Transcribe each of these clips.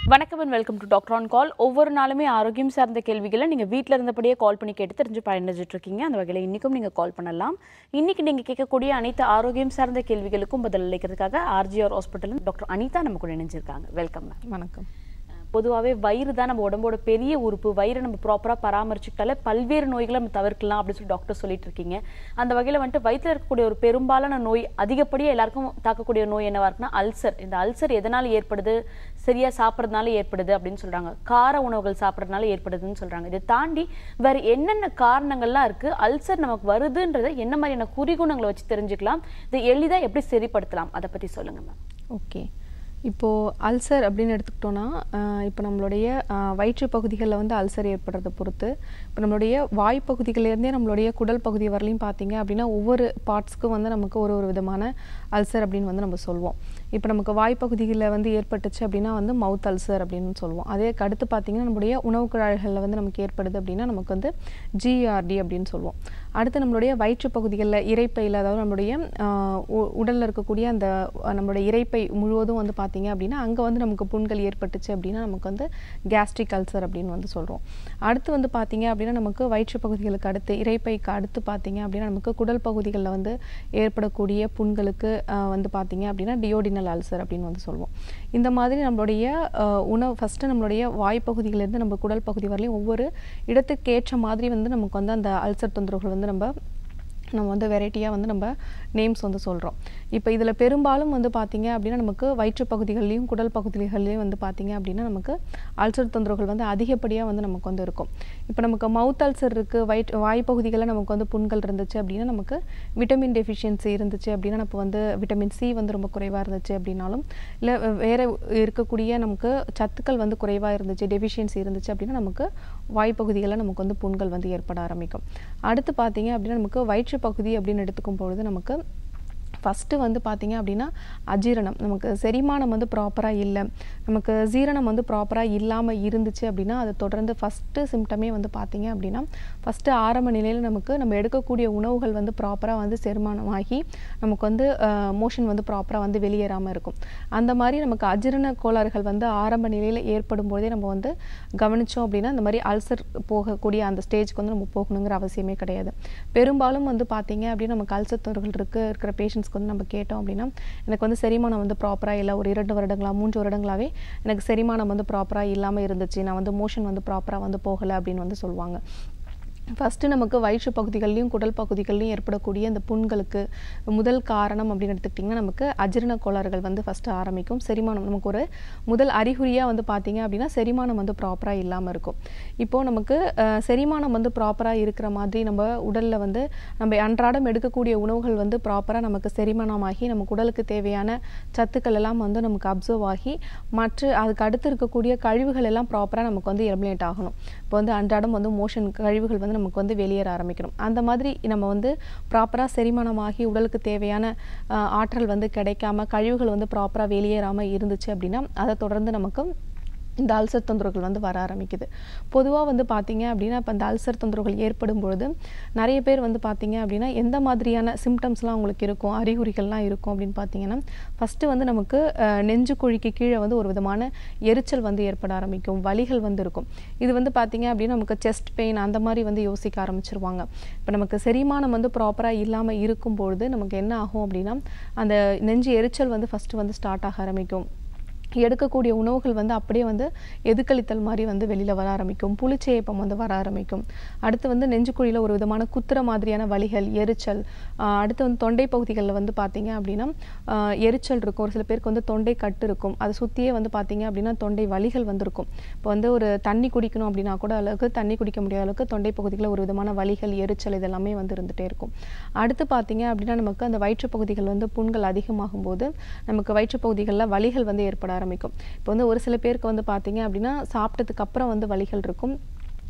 வணக்கம் and welcome to doctor on call ஒவ்வொரு நாளுமே ஆரோக்கியம் சார்ந்த கேள்விகளை நீங்கள் வீட்டில் இருந்தபடியே கால் பண்ணி கேட்டு தெரிஞ்சு பயனடைஞ்சிட்டு இருக்கீங்க அந்த வகையில் இன்றைக்கும் நீங்கள் கால் பண்ணலாம் இன்னைக்கு நீங்கள் கேட்கக்கூடிய அனைத்து ஆரோக்கியம் சார்ந்த கேள்விகளுக்கும் பதில் அளிக்கிறதுக்காக ஆர்ஜிஆர் ஹாஸ்பிட்டல் டாக்டர் அனிதா நம்ம கூட இணைஞ்சிருக்காங்க வெல்கம் மேம் வணக்கம் பொதுவாகவே வயிறு தான் நம்ம உடம்போட பெரிய உறுப்பு வயிறை நம்ம ப்ராப்பராக பராமரிச்சுக்கிட்டாலே பல்வேறு நோய்களை நம்ம தவிர்க்கலாம் அப்படின்னு சொல்லி டாக்டர் சொல்லிட்டு இருக்கீங்க அந்த வகையில் வந்துட்டு வயிற்றில் இருக்கக்கூடிய ஒரு பெரும்பாலான நோய் அதிகப்படியாக எல்லாருக்கும் தாக்கக்கூடிய நோய் என்னவா இருக்குன்னா அல்சர் இந்த அல்சர் எதனால் ஏற்படுது சரியா சாப்பிட்றதுனால ஏற்படுது அப்படின்னு சொல்றாங்க கார உணவுகள் சாப்பிட்றதுனால ஏற்படுதுன்னு சொல்றாங்க இதை தாண்டி வேற என்னென்ன காரணங்கள்லாம் இருக்கு அல்சர் நமக்கு வருதுன்றதை என்ன மாதிரியான குறிகுணங்களை வச்சு தெரிஞ்சுக்கலாம் இதை எளிதா எப்படி சரிப்படுத்தலாம் அதை பத்தி சொல்லுங்க மேம் ஓகே இப்போது அல்சர் அப்படின்னு எடுத்துக்கிட்டோன்னா இப்போ நம்மளுடைய ஆஹ், வயிற்று பகுதிகளில் வந்து அல்சர் ஏற்படுறதை பொறுத்து இப்போ நம்மளுடைய வாய் பகுதிகளிலேருந்தே நம்மளுடைய குடல் பகுதி வரலையும் பார்த்தீங்க அப்படின்னா ஒவ்வொரு பார்ட்ஸ்க்கும் வந்து நமக்கு ஒரு ஒரு விதமான அல்சர் அப்படின்னு வந்து நம்ம சொல்லுவோம் இப்போ நமக்கு வாய் பகுதிகளில் வந்து ஏற்பட்டுச்சு அப்படின்னா வந்து மவுத் அல்சர் அப்படின்னு சொல்லுவோம் அதே அடுத்து பார்த்தீங்கன்னா நம்மளுடைய உணவு குழாய்களில் வந்து நமக்கு ஏற்படுது அப்படின்னா நமக்கு வந்து ஜிஆர்டி அப்படின்னு சொல்லுவோம் அடுத்து நம்மளுடைய வயிற்று பகுதிகளில் இறைப்பையில் அதாவது நம்மளுடைய ஆஹ், உ- உடல்ல இருக்கக்கூடிய அந்த அஹ், நம்மளுடைய இறைப்பை முழுவதும் வந்து பார்த்தீங்க அப்படின்னா அங்கே வந்து நமக்கு புண்கள் ஏற்பட்டுச்சு அப்படின்னா நமக்கு வந்து கேஸ்ட்ரிக் அல்சர் அப்படின்னு வந்து சொல்கிறோம் அடுத்து வந்து பார்த்தீங்க அப்படின்னா நமக்கு வயிற்று பகுதிகளுக்கு அடுத்து இறைப்பைக்கு அடுத்து பார்த்தீங்க அப்படின்னா நமக்கு குடல் பகுதிகளில் வந்து ஏற்படக்கூடிய புண்களுக்கு ஆஹ், வந்து பார்த்தீங்க அப்படின்னா டியோடினல் அல்சர் அப்படின்னு வந்து சொல்லுவோம் இந்த மாதிரி நம்மளுடைய ஆஹ், உணவு ஃபஸ்ட்டு நம்மளுடைய வாய் பகுதியிலேருந்து நம்ம குடல் பகுதி வரலையும் ஒவ்வொரு இடத்துக்கு ஏற்ற மாதிரி வந்து நமக்கு வந்து அந்த அல்சர் தொந்தரவுகள் வந்து நம்ம நம்ம வந்து வெரைட்டியாக வந்து நம்ம நேம்ஸ் வந்து சொல்கிறோம் இப்போ இதில் பெரும்பாலும் வந்து பார்த்தீங்க அப்படின்னா நமக்கு வயிற்று பகுதிகள்லையும் குடல் பகுதிகள்லையும் வந்து பார்த்தீங்க அப்படின்னா நமக்கு அல்சர் தொந்தரவுகள் வந்து அதிகப்படியாக வந்து நமக்கு வந்து இருக்கும் இப்போ நமக்கு மவுத் அல்சர் இருக்குது வயிற்று வாய் பகுதிகளில் நமக்கு வந்து புண்கள் இருந்துச்சு அப்படின்னா நமக்கு விட்டமின் டெஃபிஷியன்சி இருந்துச்சு அப்படின்னா நம்ம வந்து விட்டமின் சி வந்து ரொம்ப குறைவாக இருந்துச்சு அப்படின்னாலும் இல்லை வேறு இருக்கக்கூடிய நமக்கு சத்துக்கள் வந்து குறைவாக இருந்துச்சு டெஃபிஷியன்சி இருந்துச்சு அப்படின்னா நமக்கு வாய் பகுதிகளில் நமக்கு வந்து புண்கள் வந்து ஏற்பட ஆரம்பிக்கும் அடுத்து பார்த்தீங்க அப்படின்னா நமக்கு வயிற்று பகுதி அப்படின்னு எடுத்துக்கும் பொழுது நமக்கு ஃபஸ்ட்டு வந்து பார்த்தீங்க அப்படின்னா அஜீரணம் நமக்கு செரிமானம் வந்து ப்ராப்பராக இல்லை நமக்கு ஜீரணம் வந்து ப்ராப்பராக இல்லாமல் இருந்துச்சு அப்படின்னா அது தொடர்ந்து ஃபஸ்ட்டு சிம்டமே வந்து பார்த்தீங்க அப்படின்னா ஃபஸ்ட்டு ஆரம்ப நிலையில் நமக்கு நம்ம எடுக்கக்கூடிய உணவுகள் வந்து ப்ராப்பராக வந்து செரிமானமாகி நமக்கு வந்து மோஷன் வந்து ப்ராப்பராக வந்து வெளியேறாமல் இருக்கும் அந்த மாதிரி நமக்கு அஜீரண கோளாறுகள் வந்து ஆரம்ப நிலையில் ஏற்படும் போதே நம்ம வந்து கவனித்தோம் அப்படின்னா இந்த மாதிரி அல்சர் போகக்கூடிய அந்த ஸ்டேஜ்க்கு வந்து நம்ம போகணுங்கிற அவசியமே கிடையாது பெரும்பாலும் வந்து பார்த்தீங்க அப்படின்னா நமக்கு அல்சர் தொந்தரவுகள் இருக்கு இருக்கிற பேஷண்ட்ஸ்க்கு வந்து நம்ம கேட்டோம் அப்படின்னா எனக்கு வந்து செரிமானம் வந்து ப்ராப்பராக இல்லை ஒரு இரண்டு வருடங்களா மூன்று வருடங்களாவே எனக்கு செரிமானம் வந்து ப்ராப்பராக இல்லாமல் இருந்துச்சு நான் வந்து மோஷன் வந்து ப்ராப்பராக வந்து போகலை அப்படின்னு வந்து சொல்லுவாங்க ஃபஸ்ட்டு நமக்கு வயிற்று பகுதிகள்லையும் குடல் பகுதிகள்லையும் ஏற்படக்கூடிய இந்த புண்களுக்கு முதல் காரணம் அப்படின்னு எடுத்துக்கிட்டிங்கன்னா நமக்கு அஜீரண கோளாறுகள் வந்து ஃபஸ்ட்டு ஆரம்பிக்கும் செரிமானம் நமக்கு ஒரு முதல் அறிகுறியாக வந்து பார்த்தீங்க அப்படின்னா செரிமானம் வந்து ப்ராப்பராக இல்லாமல் இருக்கும் இப்போது நமக்கு அஹ், செரிமானம் வந்து ப்ராப்பராக இருக்கிற மாதிரி நம்ம உடலில் வந்து நம்ம அன்றாடம் எடுக்கக்கூடிய உணவுகள் வந்து ப்ராப்பராக நமக்கு செரிமானமாகி நமக்கு உடலுக்கு தேவையான சத்துக்கள் எல்லாம் வந்து நமக்கு அப்சர்வ் ஆகி மற்ற அதுக்கு அடுத்து இருக்கக்கூடிய கழிவுகள் எல்லாம் ப்ராப்பராக நமக்கு வந்து எலிமினேட் ஆகணும் இப்போ வந்து அன்றாடம் வந்து மோஷன் கழிவுகள் வந்து நமக்கு வந்து வெளியேற ஆரம்பிக்கணும் அந்த மாதிரி நம்ம வந்து ப்ராப்பராக செரிமானமாகி உடலுக்கு தேவையான ஆஹ், ஆற்றல் வந்து கிடைக்காம கழிவுகள் வந்து ப்ராப்பராக வெளியேறாமல் இருந்துச்சு அப்படின்னா அதை தொடர்ந்து நமக்கு இந்த அல்சர் தொந்தரவுகள் வந்து வர ஆரம்பிக்குது பொதுவாக வந்து பார்த்தீங்க அப்படின்னா இப்போ இந்த அல்சர் தொந்தரவுகள் ஏற்படும் பொழுது நிறைய பேர் வந்து பார்த்தீங்க அப்படின்னா எந்த மாதிரியான சிம்டம்ஸ்லாம் அவங்களுக்கு இருக்கும் அறிகுறிகள்லாம் இருக்கும் அப்படின்னு பார்த்தீங்கன்னா ஃபஸ்ட்டு வந்து நமக்கு அஹ், நெஞ்சு குழிக்கு கீழே வந்து ஒரு விதமான எரிச்சல் வந்து ஏற்பட ஆரம்பிக்கும் வலிகள் வந்து இருக்கும் இது வந்து பார்த்தீங்க அப்படின்னா நமக்கு செஸ்ட் பெயின் அந்த மாதிரி வந்து யோசிக்க ஆரம்பிச்சிருவாங்க இப்போ நமக்கு செரிமானம் வந்து ப்ராப்பராக இல்லாமல் இருக்கும் பொழுது நமக்கு என்ன ஆகும் அப்படின்னா அந்த நெஞ்சு எரிச்சல் வந்து ஃபஸ்ட்டு வந்து ஸ்டார்ட் ஆக ஆரம்பிக்கும் எடுக்கக்கூடிய உணவுகள் வந்து அப்படியே வந்து எதுக்களித்தல் மாதிரி வந்து வெளியில் வர ஆரம்பிக்கும் புளிச்சேப்பம் வந்து வர ஆரம்பிக்கும் அடுத்து வந்து நெஞ்சுக்குழியில் ஒரு விதமான குத்துற மாதிரியான வலிகள் எரிச்சல் ஆஹ் அடுத்து வந்து தொண்டை பகுதிகளில் வந்து பார்த்தீங்க அப்படின்னா ஆஹ் எரிச்சல் இருக்கும் ஒரு சில பேருக்கு வந்து தொண்டை கட்டு இருக்கும் அதை சுற்றியே வந்து பார்த்தீங்க அப்படின்னா தொண்டை வலிகள் வந்து இருக்கும் இப்போ வந்து ஒரு தண்ணி குடிக்கணும் அப்படின்னா கூட அளவுக்கு தண்ணி குடிக்க முடியாத அளவுக்கு தொண்டை பகுதிகளில் ஒரு விதமான வலிகள் எரிச்சல் இதெல்லாமே வந்து இருந்துகிட்டே இருக்கும் அடுத்து பார்த்தீங்க அப்படின்னா நமக்கு அந்த வயிற்று பகுதிகள் வந்து புண்கள் அதிகமாகும் போது நமக்கு வயிற்று பகுதிகளில் வலிகள் வந்து ஏற்பட ஆரம்பிக்கும் இப்போ வந்து ஒரு சில பேருக்கு வந்து பார்த்தீங்க அப்படின்னா சாப்பிட்டதுக்கு அப்புறம் வந்து வலிகள் இருக்கும்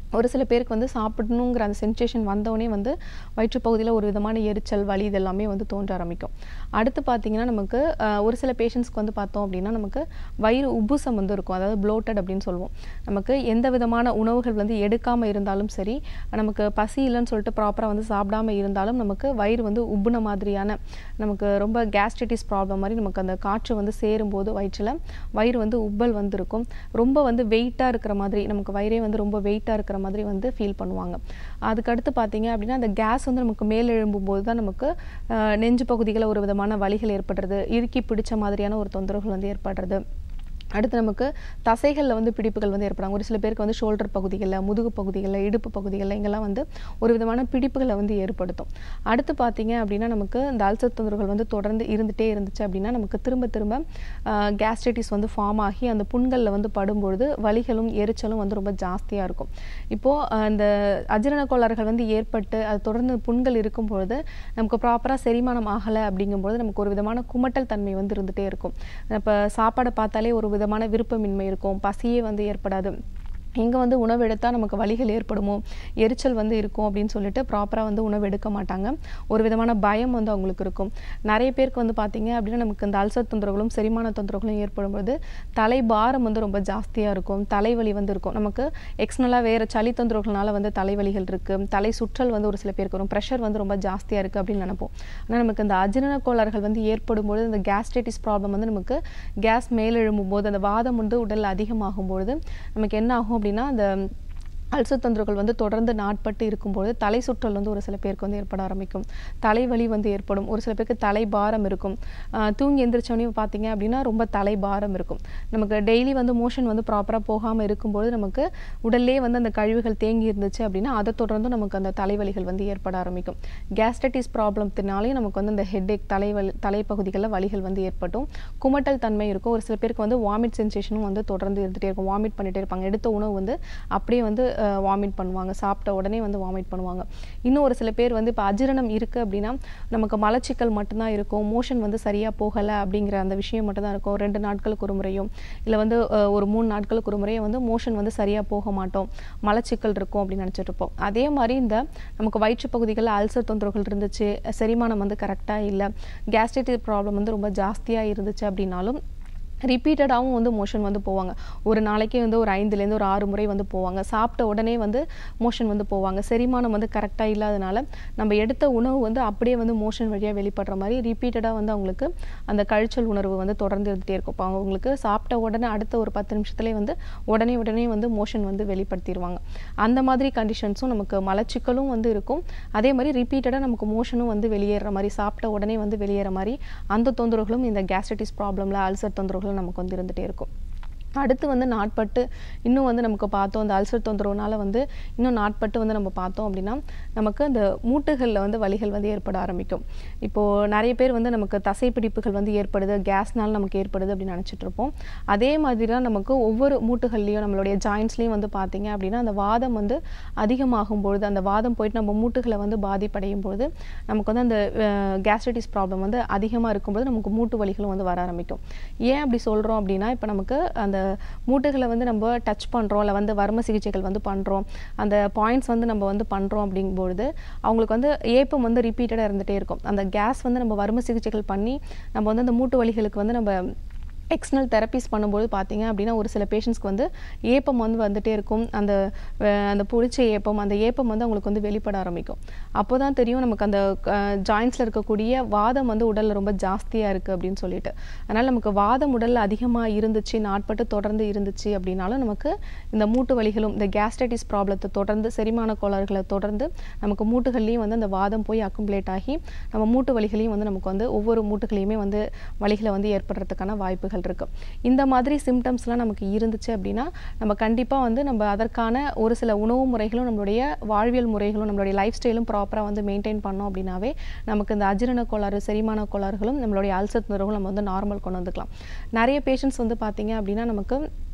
ஒரு சில பேருக்கு வந்து சாப்பிடணுங்கிற அந்த சென்சேஷன் வந்தோடனே வந்து வயிற்றுப்பகுதியில் ஒரு விதமான எரிச்சல் வலி இதெல்லாமே வந்து தோன்ற ஆரம்பிக்கும் அடுத்து பார்த்தீங்கன்னா நமக்கு அஹ், ஒரு சில பேஷண்ட்ஸ்க்கு வந்து பார்த்தோம் அப்படின்னா நமக்கு வயிறு உப்புசம் வந்து இருக்கும் அதாவது bloated அப்படின்னு சொல்லுவோம் நமக்கு எந்த விதமான உணவுகள் வந்து எடுக்காமல் இருந்தாலும் சரி நமக்கு பசி இல்லைன்னு சொல்லிட்டு ப்ராப்பராக வந்து சாப்பிடாம இருந்தாலும் நமக்கு வயிறு வந்து உப்புன மாதிரியான நமக்கு ரொம்ப கேஸ்ட்ரைட்டிஸ் ப்ராப்ளம் மாதிரி நமக்கு அந்த காற்று வந்து சேரும்போது வயிற்றில் வயிறு வந்து உப்பல் வந்து இருக்கும் ரொம்ப வந்து வெயிட்டாக இருக்கிற மாதிரி நமக்கு வயிறே வந்து ரொம்ப வெயிட்டாக இருக்கிற மாதிரி வந்து ஃபீல் பண்ணுவாங்க அதுக்கடுத்து பார்த்தீங்க அப்படின்னா அந்த கேஸ் வந்து நமக்கு மேல் எழும்பும்போது தான் நமக்கு அஹ், நெஞ்சு பகுதிகளில் ஒரு விதமான வலிகள் ஏற்படுறது இறுக்கி பிடிச்ச மாதிரியான ஒரு தொந்தரவுகள் வந்து ஏற்படுறது அடுத்து நமக்கு தசைகளில் வந்து பிடிப்புகள் வந்து ஏற்படும் ஒரு சில பேருக்கு வந்து ஷோல்டர் பகுதிகளில் முதுகு பகுதிகளில் இடுப்பு பகுதிகளில் இங்கெல்லாம் வந்து ஒரு விதமான பிடிப்புகளை வந்து ஏற்படுத்தும் அடுத்து பார்த்தீங்க அப்படின்னா நமக்கு இந்த அல்சர் தொந்தரவுகள் வந்து தொடர்ந்து இருந்துகிட்டே இருந்துச்சு அப்படின்னா நமக்கு திரும்ப திரும்ப கேஸ்ட்ரைட்டிஸ் வந்து ஃபார்ம் ஆகி அந்த புண்களில் வந்து படும்பொழுது வலிகளும் எரிச்சலும் வந்து ரொம்ப ஜாஸ்தியாக இருக்கும் இப்போது அந்த அஜீரண கோளாறுகள் வந்து ஏற்பட்டு அது தொடர்ந்து புண்கள் இருக்கும் பொழுது நமக்கு ப்ராப்பராக செரிமானம் ஆகலை அப்படிங்கும்போது நமக்கு ஒரு விதமான குமட்டல் தன்மை வந்து இருந்துகிட்டே இருக்கும் இப்போ சாப்பாடை பார்த்தாலே ஒரு விதமான விருப்பமின்மை இருக்கும் பசியே வந்து ஏற்படாது எங்கே வந்து உணவு எடுத்தால் நமக்கு வலிகள் ஏற்படுமோ எரிச்சல் வந்து இருக்கும் அப்படின்னு சொல்லிட்டு ப்ராப்பராக வந்து உணவு எடுக்க மாட்டாங்க ஒரு விதமான பயம் வந்து அவங்களுக்கு இருக்கும் நிறைய பேருக்கு வந்து பார்த்தீங்க அப்படின்னா நமக்கு இந்த அல்சர் தொந்தரவுகளும் செரிமான தொந்தரவுகளும் ஏற்படும்போது தலை பாரம் வந்து ரொம்ப ஜாஸ்தியாக இருக்கும் தலைவலி வந்து இருக்கும் நமக்கு எக்ஸ்னலாக வேறு சளி தொந்தரவுகள்னால வந்து தலைவலிகள் இருக்குது தலை சுற்றல் வந்து ஒரு சில பேருக்கு வரும் ப்ரெஷர் வந்து ரொம்ப ஜாஸ்தியாக இருக்குது அப்படின்னு நினைப்போம் ஆனால் நமக்கு இந்த அஜீரண கோளாறுகள் வந்து ஏற்படும்போது இந்த கேஸ்ட்ரைட்டிஸ் ப்ராப்ளம் வந்து நமக்கு கேஸ் மேலெழும்பும் போது அந்த வாதம் வந்து உடலில் அதிகமாகும் பொழுது நமக்கு என்ன ஆகும் அப்படின்னா அந்த அல்சர் தொந்தரவுகள் வந்து தொடர்ந்து நாட்பட்டு இருக்கும்போது தலை சுற்றல் வந்து ஒரு சில பேருக்கு வந்து ஏற்பட ஆரம்பிக்கும் தலைவலி வந்து ஏற்படும் ஒரு சில பேருக்கு தலை பாரம் இருக்கும் ஆஹ் தூங்கி எந்திரிச்சோடனே பார்த்தீங்க அப்படின்னா ரொம்ப தலை பாரம் இருக்கும் நமக்கு டெய்லி வந்து மோஷன் வந்து ப்ராப்பராக போகாமல் இருக்கும்போது நமக்கு உடல்லே வந்து அந்த கழிவுகள் தேங்கி இருந்துச்சு அப்படின்னா அதை தொடர்ந்து நமக்கு அந்த தலைவலிகள் வந்து ஏற்பட ஆரம்பிக்கும் கேஸ்ட்ரைட்டிஸ் ப்ராப்ளத்தினாலே நமக்கு வந்து அந்த ஹெட்ஏக் தலைவலி தலைப்பகுதிகளில் வலிகள் வந்து ஏற்பட்டும் குமட்டல் தன்மை இருக்கும் ஒரு சில பேருக்கு வந்து வாமிட் சென்சேஷனும் வந்து தொடர்ந்து இருந்துகிட்டே இருக்கும் வாமிட் பண்ணிட்டே இருப்பாங்க எடுத்த உணவு வந்து அப்படியே வந்து வாமிட் பண்ணுவாங்க சாப்பிட்ட உடனே வந்து வாமிட் பண்ணுவாங்க இன்னும் ஒரு சில பேர் வந்து இப்போ அஜீரணம் இருக்குது அப்படின்னா நமக்கு மலச்சிக்கல் மட்டும்தான் இருக்கும் மோஷன் வந்து சரியாக போகலை அப்படிங்கிற அந்த விஷயம் மட்டும்தான் இருக்கும் ரெண்டு நாட்களுக்கு ஒரு முறையும் இல்லை வந்து அஹ், ஒரு மூணு நாட்களுக்கு ஒரு முறையும் வந்து மோஷன் வந்து சரியாக போக மாட்டோம் மலச்சிக்கல் இருக்கும் அப்படின்னு நினச்சிட்டு இருப்போம் அதே மாதிரி இந்த நமக்கு வயிற்று பகுதிகளில் அல்சர் தொந்தரவுகள் இருந்துச்சு செரிமானம் வந்து கரெக்டாக இல்லை கேஸ்ட்ரைட்டிஸ் ப்ராப்ளம் வந்து ரொம்ப ஜாஸ்தியாக இருந்துச்சு அப்படின்னாலும் ரிப்பீட்டடாகவும் வந்து மோஷன் வந்து போவாங்க ஒரு நாளைக்கு வந்து ஒரு ஐந்துலேருந்து ஒரு ஆறு முறை வந்து போவாங்க சாப்பிட்ட உடனே வந்து மோஷன் வந்து போவாங்க செரிமானம் வந்து கரெக்டாக இல்லாதனால நம்ம எடுத்த உணவு வந்து அப்படியே வந்து மோஷன் வழியாக வெளிப்படுற மாதிரி ரிப்பீட்டடாக வந்து அவங்களுக்கு அந்த கழிச்சல் உணர்வு வந்து தொடர்ந்து இருந்துகிட்டே இருக்கும் இப்போ அவங்களுக்கு சாப்பிட்ட உடனே அடுத்த ஒரு பத்து நிமிஷத்துலேயே வந்து உடனே உடனே வந்து மோஷன் வந்து வெளிப்படுத்திடுவாங்க அந்த மாதிரி கண்டிஷன்ஸும் நமக்கு மலச்சிக்கலும் வந்து இருக்கும் அதே மாதிரி ரிப்பீட்டடாக நமக்கு மோஷனும் வந்து வெளியேற மாதிரி சாப்பிட்ட உடனே வந்து வெளியேற மாதிரி அந்த தொந்தரவுகளும் இந்த கேஸ்ட்ரைட்டிஸ் ப்ராப்ளமில் அல்சர் தொந்தரவுகள் நமக்கு வந்து இருந்துகிட்டே இருக்கும் அடுத்து வந்து நாட்பட்டு இன்னும் வந்து நமக்கு பார்த்தோம் இந்த அல்சர் தொந்தரவுனால வந்து இன்னும் நாட்பட்டு வந்து நம்ம பார்த்தோம் அப்படின்னா நமக்கு அந்த மூட்டுகளில் வந்து வலிகள் வந்து ஏற்பட ஆரம்பிக்கும் இப்போது நிறைய பேர் வந்து நமக்கு தசைப்பிடிப்புகள் வந்து ஏற்படுது கேஸ்னால நமக்கு ஏற்படுது அப்படின்னு நினச்சிட்டு இருப்போம் அதே மாதிரி தான் நமக்கு ஒவ்வொரு மூட்டுகள்லையும் நம்மளுடைய ஜாயின்ஸ்லேயும் வந்து பார்த்தீங்க அப்படின்னா அந்த வாதம் வந்து அதிகமாகும் பொழுது அந்த வாதம் போயிட்டு நம்ம மூட்டுகளை வந்து பாதிப்படையும் பொழுது நமக்கு வந்து அந்த கேஸ்ட்ரைட்டிஸ் ப்ராப்ளம் வந்து அதிகமாக இருக்கும்போது நமக்கு மூட்டு வலிகளும் வந்து வர ஆரம்பிக்கும் ஏன் அப்படி சொல்கிறோம் அப்படின்னா இப்போ நமக்கு அந்த மூட்டுகளை வந்து நம்ம டச் பண்ணுறோம் இல்லை வந்து வர்ம சிகிச்சைகள் வந்து பண்ணுறோம் அந்த பாயிண்ட்ஸ் வந்து நம்ம வந்து பண்ணுறோம் அப்படிங்கும்பொழுது அவங்களுக்கு வந்து ஏப்பம் வந்து ரிப்பீட்டடாக இருந்துகிட்டே இருக்கும் அந்த கேஸ் வந்து நம்ம வர்ம சிகிச்சைகள் பண்ணி நம்ம வந்து அந்த மூட்டு வலிகளுக்கு வந்து நம்ம எக்ஸ்டர்னல் தெரப்பிஸ் பண்ணும்போது பார்த்தீங்க அப்படின்னா ஒரு சில பேஷண்ட்ஸ்க்கு வந்து ஏப்பம் வந்து வந்துட்டே இருக்கும் அந்த அஹ், அந்த புளிச்ச ஏப்பம் அந்த ஏப்பம் வந்து அவங்களுக்கு வந்து வெளிப்பட ஆரம்பிக்கும் அப்போ தான் தெரியும் நமக்கு அந்த ஜாயின்ஸில் இருக்கக்கூடிய வாதம் வந்து உடலில் ரொம்ப ஜாஸ்தியாக இருக்குது அப்படின்னு சொல்லிட்டு அதனால் நமக்கு வாதம் உடலில் அதிகமாக இருந்துச்சு நாட்பட்டு தொடர்ந்து இருந்துச்சு அப்படின்னாலும் நமக்கு இந்த மூட்டு வலிகளும் இந்த கேஸ்ட்ரைட்டிஸ் ப்ராப்ளத்தை தொடர்ந்து செரிமான கோளாறுகளை தொடர்ந்து நமக்கு மூட்டுகள்லையும் வந்து அந்த வாதம் போய் அக்குமுலேட் ஆகி நம்ம மூட்டு வலிகளையும் வந்து நமக்கு வந்து ஒவ்வொரு மூட்டுகளையுமே வந்து வலிகளை வந்து ஏற்படுறதுக்கான வாய்ப்புகள் இருக்குது இந்த மாதிரி சிம்டம்ஸ்லாம் நமக்கு இருந்துச்சு அப்படின்னா நம்ம கண்டிப்பாக வந்து நம்ம அதற்கான ஒரு சில உணவு முறைகளும் நம்மளுடைய வாழ்வியல் முறைகளும் நம்மளுடைய லைஃப் ஸ்டைலும் ப்ராப்பராக வந்து மெயின்டைன் பண்ணோம் அப்படின்னாவே நமக்கு இந்த அஜீரண கோளாறு செரிமான கோளாறுகளும் நம்மளுடைய அல்சர் தொந்தரவுகளும் நம்ம வந்து நார்மல் கொண்டு வந்துக்கலாம் நிறைய பேஷண்ட்ஸ் வந்து பார்த்தீங்க அப்படின்னா நமக்கு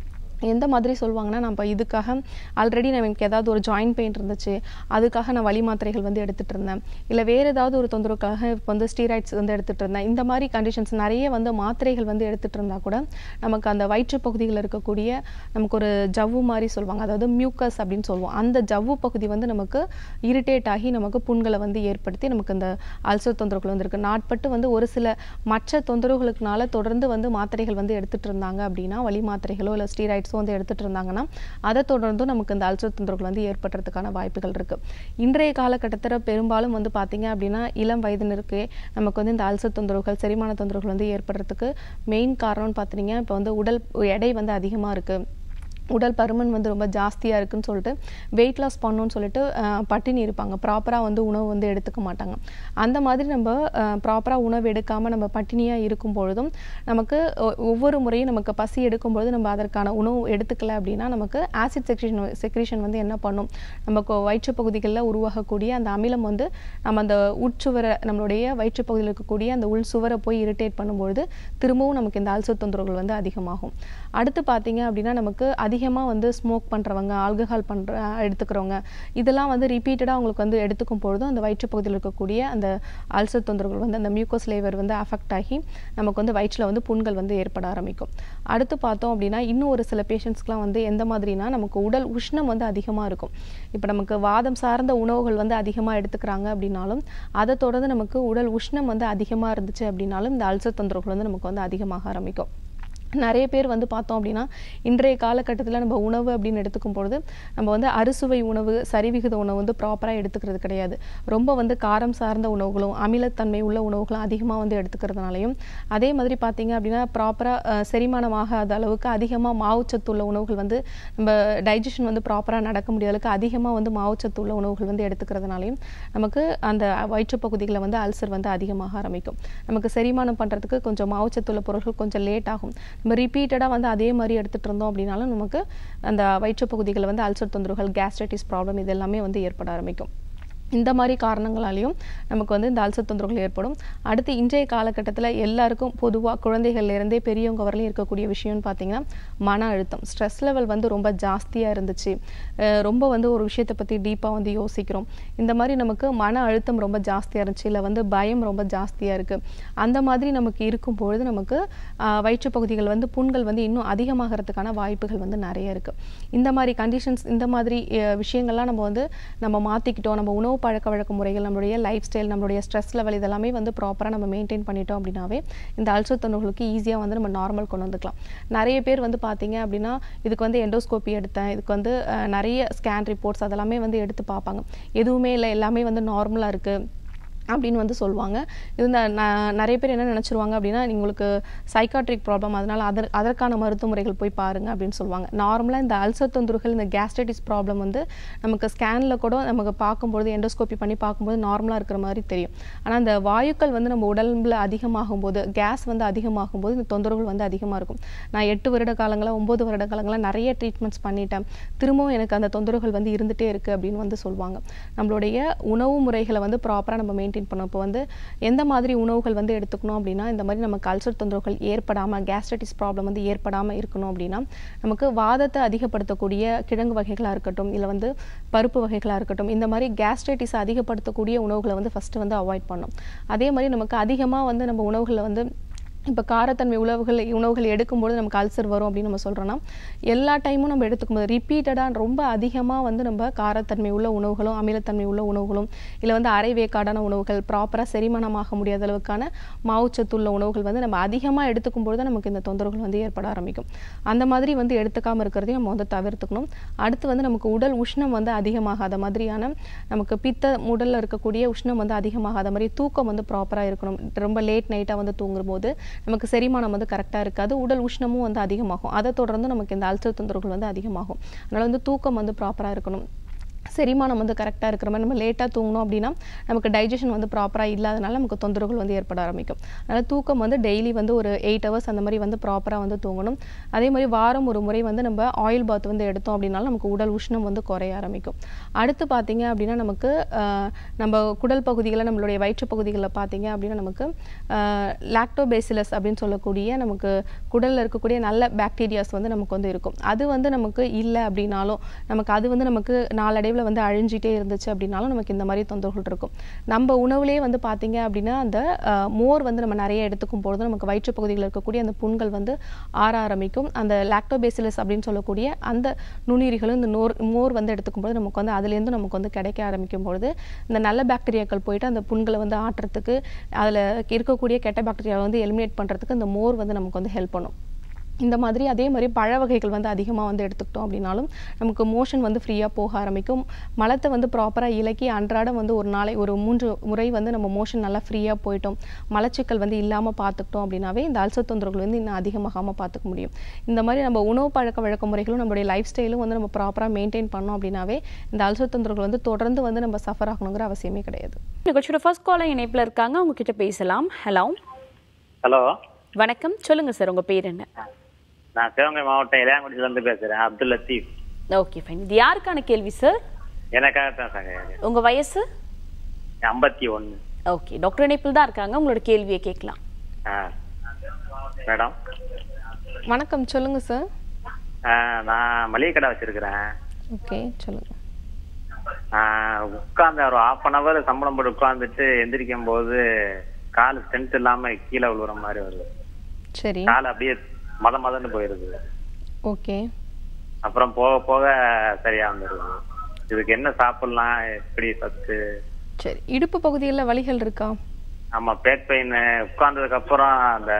எந்த மாதிரி சொல்லுவாங்கன்னா நம்ம இதுக்காக ஆல்ரெடி எனக்கு ஏதாவது ஒரு ஜாயின்ட் பெயின் இருந்துச்சு அதுக்காக நான் வலி மாத்திரைகள் வந்து எடுத்துட்டு இருந்தேன் இல்லை வேறு ஏதாவது ஒரு தொந்தரவுக்காக இப்போ வந்து ஸ்டீராய்ட்ஸ் வந்து எடுத்துட்டு இருந்தேன் இந்த மாதிரி கண்டிஷன்ஸ் நிறைய வந்து மாத்திரைகள் வந்து எடுத்துட்டு இருந்தா கூட நமக்கு அந்த வயிற்று பகுதியில் இருக்கக்கூடிய நமக்கு ஒரு ஜவ்வு மாதிரி சொல்லுவாங்க அதாவது மியூக்கஸ் அப்படின்னு சொல்லுவோம் அந்த ஜவ்வு பகுதி வந்து நமக்கு இரிட்டேட் ஆகி நமக்கு புண்களை வந்து ஏற்படுத்தி நமக்கு இந்த அல்சர் தொந்தரவுகள் வந்து இருக்கு நாட்பட்டு வந்து ஒரு சில மற்ற தொந்தரவுகளுக்குனால தொடர்ந்து வந்து மாத்திரைகள் வந்து எடுத்துட்டு இருந்தாங்க அப்படின்னா வலி மாத்திரைகளோ இல்லை ஸ்டீராய்ட்ஸோ வந்து எடுத்துட்டு இருந்தாங்கன்னா அதை தொடர்ந்தும் நமக்கு இந்த அல்சர் தொந்தரவுகள் வந்து ஏற்படுறதுக்கான வாய்ப்புகள் இருக்கு இன்றைய காலகட்டத்தில் பெரும்பாலும் வந்து பார்த்தீங்க அப்படின்னா இளம் வயதினருக்கு நமக்கு வந்து இந்த அல்சர் தொந்தரவுகள் செரிமான தொந்தரவுகள் வந்து ஏற்படுறதுக்கு மெயின் காரணம்னு பார்த்தீங்கன்னா இப்போ வந்து உடல் எடை வந்து அதிகமாக இருக்கு உடல் பருமன் வந்து ரொம்ப ஜாஸ்தியாக இருக்குன்னு சொல்லிட்டு வெயிட் லாஸ் பண்ணணும்னு சொல்லிட்டு அஹ், பட்டினி இருப்பாங்க ப்ராப்பராக வந்து உணவு வந்து எடுத்துக்க மாட்டாங்க அந்த மாதிரி நம்ம ப்ராப்பராக உணவு எடுக்காமல் நம்ம பட்டினியாக இருக்கும் பொழுதும் நமக்கு ஒ- ஒவ்வொரு முறையும் நமக்கு பசி எடுக்கும்பொழுது நம்ம அதற்கான உணவு எடுத்துக்கல அப்படின்னா நமக்கு ஆசிட் செக்ரேஷன் செக்ரேஷன் வந்து என்ன பண்ணும் நமக்கு வயிற்று பகுதிகளில் உருவாகக்கூடிய அந்த அமிலம் வந்து நம்ம அந்த உட்சுவரை நம்மளுடைய வயிற்று பகுதியில் இருக்கக்கூடிய அந்த உள் சுவரை போய் இரிட்டேட் பண்ணும்பொழுது திரும்பவும் நமக்கு இந்த அல்சர் தொந்தரவுகள் வந்து அதிகமாகும் அடுத்து பார்த்தீங்க அப்படின்னா நமக்கு அதிகமாக வந்து ஸ்மோக் பண்ணுறவங்க ஆல்கஹால் பண்ணுற எடுத்துக்கிறவங்க இதெல்லாம் வந்து ரிப்பீட்டடாக அவங்களுக்கு வந்து எடுத்துக்கும் பொழுதும் அந்த வயிற்று பகுதியில் இருக்கக்கூடிய அந்த அல்சர் தொந்தரவுகள் வந்து அந்த மியூக்கோஸ் லேவர் வந்து அஃபெக்ட் ஆகி நமக்கு வந்து வயிற்றில் வந்து புண்கள் வந்து ஏற்பட ஆரம்பிக்கும் அடுத்து பார்த்தோம் அப்படின்னா இன்னும் ஒரு சில பேஷண்ட்ஸ்க்குலாம் வந்து எந்த மாதிரினா நமக்கு உடல் உஷ்ணம் வந்து அதிகமாக இருக்கும் இப்போ நமக்கு வாதம் சார்ந்த உணவுகள் வந்து அதிகமாக எடுத்துக்கிறாங்க அப்படின்னாலும் அதை தொடர்ந்து நமக்கு உடல் உஷ்ணம் வந்து அதிகமாக இருந்துச்சு அப்படின்னாலும் இந்த அல்சர் தொந்தரவுகள் வந்து நமக்கு வந்து அதிகமாக ஆரம்பிக்கும் நிறைய பேர் வந்து பார்த்தோம் அப்படின்னா இன்றைய காலகட்டத்தில் நம்ம உணவு அப்படின்னு எடுத்துக்கும் பொழுது நம்ம வந்து அறுசுவை உணவு சரிவிகித உணவு வந்து ப்ராப்பராக எடுத்துக்கிறது கிடையாது ரொம்ப வந்து காரம் சார்ந்த உணவுகளும் அமிலத்தன்மை உள்ள உணவுகளும் அதிகமாக வந்து எடுத்துக்கிறதுனாலையும் அதே மாதிரி பார்த்தீங்க அப்படின்னா ப்ராப்பராக செரிமானமாகாத அளவுக்கு அதிகமாக மாவுச்சத்து உள்ள உணவுகள் வந்து நம்ம டைஜஷன் வந்து ப்ராப்பராக நடக்க முடியாத அளவுக்கு அதிகமாக வந்து மாவுச்சத்து உள்ள உணவுகள் வந்து எடுத்துக்கிறதுனாலையும் நமக்கு அந்த வயிற்று பகுதிகளில் வந்து அல்சர் வந்து அதிகமாக ஆரம்பிக்கும் நமக்கு செரிமானம் பண்ணுறதுக்கு கொஞ்சம் மாவுச்சத்து உள்ள பொருட்கள் கொஞ்சம் லேட் ஆகும் நம்ம ரிப்பீட்டடாக வந்து அதே மாதிரி எடுத்துகிட்டு இருந்தோம் அப்படின்னாலும் நமக்கு அந்த வயிற்று பகுதிகளில் வந்து அல்சர் தொந்தரவுகள் கேஸ்ட்ரைட்டிஸ் ப்ராப்ளம் இது எல்லாமே வந்து ஏற்பட ஆரம்பிக்கும் இந்த மாதிரி காரணங்களாலையும் நமக்கு வந்து இந்த அல்சர் தொந்தரவுகள் ஏற்படும் அடுத்து இன்றைய காலகட்டத்தில் எல்லாருக்கும் பொதுவாக குழந்தைகள்லேருந்தே பெரியவங்க வரலையும் இருக்கக்கூடிய விஷயம்னு பார்த்தீங்கன்னா மன அழுத்தம் ஸ்ட்ரெஸ் லெவல் வந்து ரொம்ப ஜாஸ்தியாக இருந்துச்சு அஹ் ரொம்ப வந்து ஒரு விஷயத்தை பற்றி டீப்பாக வந்து யோசிக்கிறோம் இந்த மாதிரி நமக்கு மன அழுத்தம் ரொம்ப ஜாஸ்தியாக இருந்துச்சு இல்லை வந்து பயம் ரொம்ப ஜாஸ்தியாக இருக்குது அந்த மாதிரி நமக்கு இருக்கும் பொழுது நமக்கு ஆஹ், வயிற்றுப் பகுதிகள் வந்து புண்கள் வந்து இன்னும் அதிகமாகிறதுக்கான வாய்ப்புகள் வந்து நிறைய இருக்குது இந்த மாதிரி கண்டிஷன்ஸ் இந்த மாதிரி அஹ், விஷயங்கள்லாம் நம்ம வந்து நம்ம மாற்றிக்கிட்டோம் நம்ம உணவு பழக்க வழக்க முறைகள் நம்மளுடைய லைஃப் ஸ்டைல் நம்மளுடைய ஸ்ட்ரெஸ் லெவல் இதெல்லாமே வந்து ப்ராப்பராக நம்ம மெயின்டைன் பண்ணிட்டோம் அப்படின்னாவே இந்த அல்சர் தொந்தரவுகளுக்கு ஈஸியாக வந்து நம்ம நார்மல் கொண்டு வந்துக்கலாம் நிறைய பேர் வந்து பார்த்தீங்க அப்படின்னா இதுக்கு வந்து எண்டோஸ்கோப்பி எடுத்தேன் இதுக்கு வந்து அஹ், நிறைய ஸ்கேன் ரிப்போர்ட்ஸ் அதெல்லாமே வந்து எடுத்து பார்ப்பாங்க எதுவுமே இல்லை எல்லாமே வந்து நார்மலாக இருக்குது அப்படின்னு வந்து சொல்லுவாங்க இது இந்த ந- நிறைய பேர் என்ன நினச்சிருவாங்க அப்படின்னா உங்களுக்கு சைக்காட்ரிக் ப்ராப்ளம் அதனால அதர் அதற்கான மருத்துவ முறைகள் போய் பாருங்க அப்படின்னு சொல்லுவாங்க நார்மலாக இந்த அல்சர் தொந்தரவுகள் இந்த கேஸ்ட்ரைட்டிஸ் ப்ராப்ளம் வந்து நமக்கு ஸ்கேனில் கூட நமக்கு பார்க்கும்போது எண்டோஸ்கோப்பி பண்ணி பார்க்கும்போது நார்மலாக இருக்கிற மாதிரி தெரியும் ஆனால் அந்த வாயுக்கள் வந்து நம்ம உடம்புல அதிகமாகும் போது கேஸ் வந்து அதிகமாகும் போது இந்த தொந்தரவுகள் வந்து அதிகமாக இருக்கும் நான் எட்டு வருட காலங்களா ஒம்பது வருட காலங்களா நிறைய ட்ரீட்மெண்ட்ஸ் பண்ணிட்டேன் திரும்பவும் எனக்கு அந்த தொந்தரவுகள் வந்து இருந்துகிட்டே இருக்குது அப்படின்னு வந்து சொல்லுவாங்க நம்மளுடைய உணவு முறைகளை வந்து ப்ராப்பராக நம்ம மெயின்டைன் பண்ணணும் இப்போ வந்து எந்த மாதிரி உணவுகள் வந்து எடுத்துக்கணும் அப்படின்னா இந்த மாதிரி நம்ம கல்ச்சர் தொந்தரவுகள் ஏற்படாமல் கேஸ்ட்ரைட்டிஸ் ப்ராப்ளம் வந்து ஏற்படாமல் இருக்கணும் அப்படின்னா நமக்கு வாதத்தை அதிகப்படுத்தக்கூடிய கிழங்கு வகைகளாக இருக்கட்டும் இல்லை வந்து பருப்பு வகைகளாக இருக்கட்டும் இந்த மாதிரி கேஸ்ட்ரைட்டிஸ் அதிகப்படுத்தக்கூடிய உணவுகளை வந்து ஃபஸ்ட்டு வந்து அவாய்ட் பண்ணணும் அதே மாதிரி நமக்கு அதிகமாக வந்து நம்ம உணவுகளை வந்து இப்போ காரத்தன்மை உணவுகள் உணவுகள் எடுக்கும்போது நமக்கு அல்சர் வரும் அப்படின்னு நம்ம சொல்கிறோன்னா எல்லா டைமும் நம்ம எடுத்துக்கும்போது ரிப்பீட்டடாக ரொம்ப அதிகமாக வந்து நம்ம காரத்தன்மை உள்ள உணவுகளும் அமிலத்தன்மை உள்ள உணவுகளும் இல்லை வந்து அரை வேக்காடான உணவுகள் ப்ராப்பராக செரிமானமாக முடியாத அளவுக்கான மாவுச்சத்து உள்ள உணவுகள் வந்து நம்ம அதிகமாக எடுத்துக்கும்போது தான் நமக்கு இந்த தொந்தரவுகள் வந்து ஏற்பட ஆரம்பிக்கும் அந்த மாதிரி வந்து எடுத்துக்காமல் இருக்கிறதையும் நம்ம வந்து தவிர்த்துக்கணும் அடுத்து வந்து நமக்கு உடல் உஷ்ணம் வந்து அதிகமாகாத மாதிரியான நமக்கு பித்த உடலில் இருக்கக்கூடிய உஷ்ணம் வந்து அதிகமாகாத மாதிரி தூக்கம் வந்து ப்ராப்பராக இருக்கணும் ரொம்ப லேட் நைட்டாக வந்து தூங்கும்போது நமக்கு செரிமானம் வந்து கரெக்டாக இருக்காது உடல் உஷ்ணமும் வந்து அதிகமாகும் அதை தொடர்ந்து நமக்கு இந்த அல்சர் தொந்தரவுகள் வந்து அதிகமாகும் அதனால் வந்து தூக்கம் வந்து ப்ராப்பராக இருக்கணும் செரிமானம் வந்து கரெக்டாக இருக்கிற மாதிரி நம்ம லேட்டாக தூங்கணும் அப்படின்னா நமக்கு டைஜஷன் வந்து ப்ராப்பராக இல்லாதனால நமக்கு தொந்தரவுகள் வந்து ஏற்பட ஆரம்பிக்கும் அதனால் தூக்கம் வந்து டெய்லி வந்து ஒரு எயிட் ஹவர்ஸ் அந்த மாதிரி வந்து ப்ராப்பராக வந்து தூங்கணும் அதே மாதிரி வாரம் ஒரு முறை வந்து நம்ம ஆயில் பாத் வந்து எடுத்தோம் அப்படின்னாலும் நமக்கு உடல் உஷ்ணம் வந்து குறைய ஆரம்பிக்கும் அடுத்து பார்த்தீங்க அப்படின்னா நமக்கு ஆஹ், நம்ம குடல் பகுதிகளில் நம்மளுடைய வயிற்று பகுதிகளில் பார்த்தீங்க அப்படின்னா நமக்கு லாக்டோபேசிலஸ் அப்படின்னு சொல்லக்கூடிய நமக்கு குடலில் இருக்கக்கூடிய நல்ல பாக்டீரியாஸ் வந்து நமக்கு வந்து இருக்கும் அது வந்து நமக்கு இல்லை அப்படின்னாலும் நமக்கு அது வந்து நமக்கு நாளடைவில் வந்து அழிஞ்சிட்டே இருந்துச்சு அப்படின்னாலும் நமக்கு இந்த மாதிரி தொந்தரவுகள் இருக்கும் நம்ம உணவுலேயே வந்து பார்த்தீங்க அப்படின்னா அந்த ஆஹ், மோர் வந்து நம்ம நிறைய எடுத்துக்கும் பொழுது நமக்கு வயிற்று பகுதிகளில் இருக்கக்கூடிய அந்த புண்கள் வந்து ஆற ஆரம்பிக்கும் அந்த லாக்டோபேசிலஸ் அப்படின்னு சொல்லக்கூடிய அந்த நுண்ணுயிரிகளும் இந்த நோர் மோர் வந்து எடுத்துக்கும் போது நமக்கு வந்து அதுலேருந்து நமக்கு வந்து கிடைக்க ஆரம்பிக்கும் பொழுது இந்த நல்ல பாக்டீரியாக்கள் போயிட்டு அந்த புண்களை வந்து ஆட்டுறதுக்கு அதில் இருக்கக்கூடிய கெட்ட பாக்டீரியாவை வந்து எலிமினேட் பண்ணுறதுக்கு இந்த மோர் வந்து நமக்கு வந்து ஹெல்ப் பண்ணும் இந்த மாதிரி அதே மாதிரி பழ வகைகள் வந்து அதிகமாக வந்து எடுத்துக்கிட்டோம் அப்படின்னாலும் நமக்கு மோஷன் வந்து ஃப்ரீயாக போக ஆரம்பிக்கும் மலத்தை வந்து ப்ராப்பராக இலக்கி அன்றாடம் வந்து ஒரு நாளை ஒரு மூன்று முறை வந்து நம்ம மோஷன் நல்லா ஃப்ரீயாக போயிட்டோம் மலச்சிக்கல் வந்து இல்லாமல் பார்த்துக்கிட்டோம் அப்படின்னாவே இந்த அல்சர் தொந்தரவுகள் வந்து இன்னும் அதிகமாகாமல் பார்த்துக்க முடியும் இந்த மாதிரி நம்ம உணவு பழக்க வழக்க முறைகளும் நம்மளுடைய லைஃப் ஸ்டைலும் வந்து நம்ம ப்ராப்பராக மெயின்டைன் பண்ணோம் அப்படின்னாவே இந்த அல்சர் தொந்தரவுகள் வந்து தொடர்ந்து வந்து நம்ம சஃபர் ஆகணுங்கிற அவசியமே கிடையாது நிகழ்ச்சியோட ஃபர்ஸ்ட் காலர் இணைப்புல இருக்காங்க அவங்க கிட்ட பேசலாம் ஹலோ ஹலோ வணக்கம் சொல்லுங்க சார் உங்க பேர் என்ன நான் சிவகங்கை மாவட்டம் இளையாங்குடியில இருந்து பேசுறேன் அப்துல் லத்தீப் ஓகே ஃபைன் இது யாருக்கான கேள்வி சார் எனக்காகத்தான் சார் உங்க வயசு ஐம்பத்தி ஒன்று ஓகே டாக்டர் இணைப்பில் தான் இருக்காங்க உங்களோட கேள்வியை கேட்கலாம் ஆ மேடம் வணக்கம் சொல்லுங்கள் சார் ஆ, நான் மளிகை கடை வச்சிருக்கிறேன் ஓகே சொல்லுங்கள் உட்கார்ந்து ஒரு ஹாஃப் அன் ஹவர் சம்பளம் போட்டு உட்கார்ந்துட்டு எந்திரிக்கும் போது கால் ஸ்ட்ரென்த் இல்லாம கீழே விழுற மாதிரி வருது சரி கால் அப்படியே மத மதன்னு போயிருது ஓகே அப்புறம் போக போக சரியா வந்துருது இதுக்கு என்ன சாப்பிடலாம் எப்படி சத்து சரி இடுப்பு பகுதிகளில் வலிகள் இருக்கா ஆமா பேக் பெயின் உட்கார்ந்ததுக்கு அப்புறம் அந்த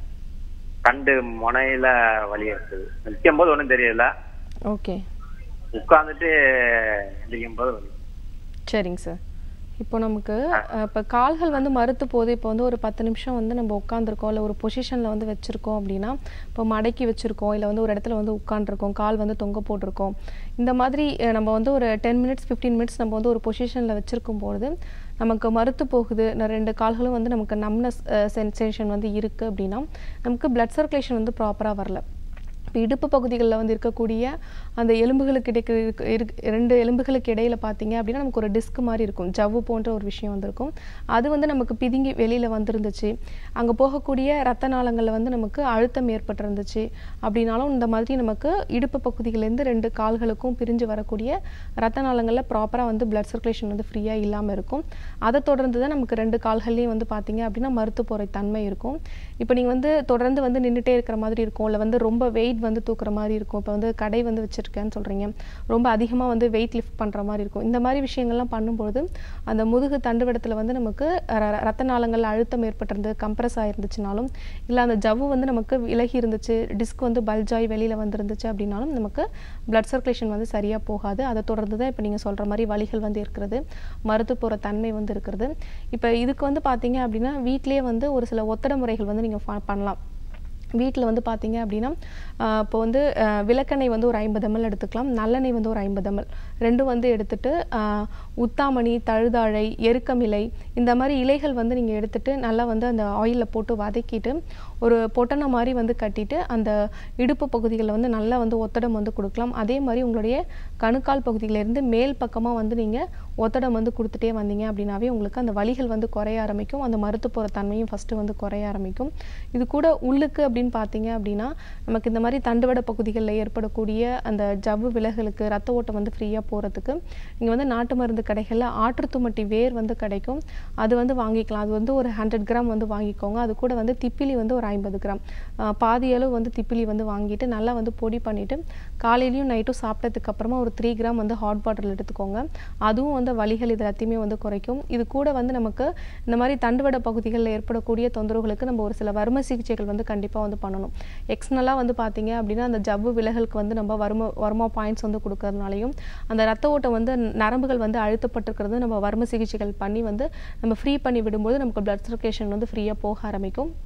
கண்டு முனையில வலி இருக்குது நிற்கும் போது ஒண்ணும் தெரியல ஓகே உட்கார்ந்துட்டு எந்திரிக்கும் போது வலி சரிங்க சார் இப்போ நமக்கு அஹ், இப்போ கால்கள் வந்து மறுத்து போகுது இப்போ வந்து ஒரு பத்து நிமிஷம் வந்து நம்ம உட்காந்துருக்கோம் இல்லை ஒரு பொசிஷனில் வந்து வச்சுருக்கோம் அப்படின்னா இப்போ மடக்கி வச்சுருக்கோம் இல்லை வந்து ஒரு இடத்துல வந்து உட்காந்துருக்கோம் கால் வந்து தொங்க போட்டிருக்கோம் இந்த மாதிரி அஹ், நம்ம வந்து ஒரு டென் மினிட்ஸ் ஃபிஃப்டீன் மினிட்ஸ் நம்ம வந்து ஒரு பொசிஷனில் வச்சுருக்கும் பொழுது நமக்கு மறுத்து போகுது நான் ரெண்டு கால்களும் வந்து நமக்கு நம்னஸ் சென்சேஷன் வந்து இருக்குது அப்படின்னா நமக்கு பிளட் சர்க்குலேஷன் வந்து ப்ராப்பராக வரல இப்போ இடுப்பு பகுதிகளில் வந்து இருக்கக்கூடிய அந்த எலும்புகளுக்கு இடைக்கு இருக்கு- இருக்கு- ரெண்டு எலும்புகளுக்கு இடையில பார்த்தீங்க அப்படின்னா நமக்கு ஒரு டிஸ்க் மாதிரி இருக்கும் ஜவ்வு போன்ற ஒரு விஷயம் வந்திருக்கும் அது வந்து நமக்கு பிதுங்கி வெளியில் வந்திருந்துச்சு அங்கே போகக்கூடிய ரத்த நாளங்களில் வந்து நமக்கு அழுத்தம் ஏற்பட்டிருந்துச்சு அப்படின்னாலும் இந்த மாதிரி நமக்கு இடுப்பு பகுதியிலேருந்து ரெண்டு கால்களுக்கும் பிரிஞ்சு வரக்கூடிய ரத்த நாளங்களில் ப்ராப்பராக வந்து பிளட் சர்க்குலேஷன் வந்து ஃப்ரீயாக இல்லாமல் இருக்கும் அதை தொடர்ந்து தான் நமக்கு ரெண்டு கால்கள்லையும் வந்து பார்த்தீங்க அப்படின்னா மருத்து போகிற தன்மை இருக்கும் இப்போ நீங்கள் வந்து தொடர்ந்து வந்து நின்றுட்டே இருக்கிற மாதிரி இருக்கும் இல்லை வந்து ரொம்ப வெயிட் வந்து தூக்குற மாதிரி இருக்கும் இப்போ வந்து கடை வந்து வச்சுருக்கேன்னு சொல்கிறீங்க ரொம்ப அதிகமாக வந்து வெயிட் லிஃப்ட் பண்ணுற மாதிரி இருக்கும் இந்த மாதிரி விஷயங்கள்லாம் பண்ணும்பொழுது அந்த முதுகு தண்டுவடத்தில் வந்து நமக்கு ர- ர- ரத்த நாளங்கள் அழுத்தம் ஏற்பட்டிருந்து கம்ப்ரஸ் ஆயிருந்துச்சுனாலும் இல்லை அந்த ஜவ்வு வந்து நமக்கு விலகி இருந்துச்சு டிஸ்க் வந்து பல்ஜாய் வெளியில் வந்துருந்துச்சு அப்படின்னாலும் நமக்கு பிளட் சர்க்குலேஷன் வந்து சரியாக போகாது அதை தொடர்ந்து தான் இப்போ நீங்கள் சொல்கிற மாதிரி வலிகள் வந்து இருக்கிறது மருத்து போகிற தன்மை வந்து இருக்கிறது இப்போ இதுக்கு வந்து பார்த்தீங்க அப்படின்னா வீட்டிலேயே வந்து ஒரு சில ஒத்தட முறைகள் வந்து நீங்கள் பண்ணலாம் வீட்டில் வந்து பார்த்தீங்க அப்படின்னா ஆஹ் இப்போ வந்து ஆஹ் விளக்கெண்ணெய் வந்து ஒரு ஐம்பது ml எடுத்துக்கலாம் நல்லெண்ணெய் வந்து ஒரு ஐம்பது ml ரெண்டும் வந்து எடுத்துட்டு ஆஹ் உத்தாமணி தழுதாழை எருக்கமிலை இந்த மாதிரி இலைகள் வந்து நீங்கள் எடுத்துட்டு நல்லா வந்து அந்த ஆயிலில் போட்டு வதக்கிட்டு ஒரு பொட்டனை மாதிரி வந்து கட்டிட்டு அந்த இடுப்பு பகுதிகளில் வந்து நல்லா வந்து ஒத்தடம் வந்து கொடுக்கலாம் அதே மாதிரி உங்களுடைய கணுக்கால் பகுதியிலேருந்து மேல் பக்கமாக வந்து நீங்கள் ஒத்தடம் வந்து கொடுத்துட்டே வந்தீங்க அப்படின்னாவே உங்களுக்கு அந்த வலிகள் வந்து குறைய ஆரம்பிக்கும் அந்த மருத்து போகிற தன்மையும் ஃபஸ்ட்டு வந்து குறைய ஆரம்பிக்கும் இது கூட உள்ளுக்கு அப்படின்னு பார்த்தீங்க அப்படின்னா நமக்கு இந்த மாதிரி தண்டுவட பகுதிகளில் ஏற்படக்கூடிய அந்த ஜவ்வு விலகலுக்கு ரத்த ஓட்டம் வந்து ஃப்ரீயாக போகிறதுக்கு நீங்கள் வந்து நாட்டு மருந்து கடைகளில் ஆற்றுத்துமட்டி வேர் வந்து கிடைக்கும் அது வந்து வாங்கிக்கலாம் அது வந்து ஒரு ஹண்ட்ரட் கிராம் வந்து வாங்கிக்கோங்க அது கூட வந்து திப்பிலி வந்து ஒரு ஐம்பது கிராம் ஆஹ் பாதி அளவு வந்து திப்பிலி வந்து வாங்கிட்டு நல்லா வந்து பொடி பண்ணிவிட்டு காலையிலையும் நைட்டும் சாப்பிட்டதுக்கு அப்புறமா ஒரு த்ரீ கிராம் வந்து ஹாட் வாட்டரில் எடுத்துக்கோங்க அதுவும் வந்து வலிகள் இது எல்லாத்தையுமே வந்து குறைக்கும் இது கூட வந்து நமக்கு இந்த மாதிரி தண்டுவட பகுதிகளில் ஏற்படக்கூடிய தொந்தரவுகளுக்கு நம்ம ஒரு சில வறுமை சிகிச்சைகள் வந்து கண்டிப்பாக வந்து பண்ணணும் எக்ஸ்னலாக வந்து பார்த்தீங்க அப்படின்னா அந்த ஜவ்வு விலகலுக்கு வந்து நம்ம வறும வர்மா பாயிண்ட்ஸ் வந்து கொடுக்கறதுனாலையும் அந்த ரத்த ஓட்டம் வந்து நரம்புகள் வந்து அழுத்தப்பட்டிருக்கிறது நம்ம வர்ம சிகிச்சைகள் பண்ணி வந்து நம்ம ஃப்ரீ பண்ணி விடும்போது நமக்கு பிளட் சர்க்குலேஷன் வந்து ஃப்ரீயாக போக ஆரம்பிக்கும்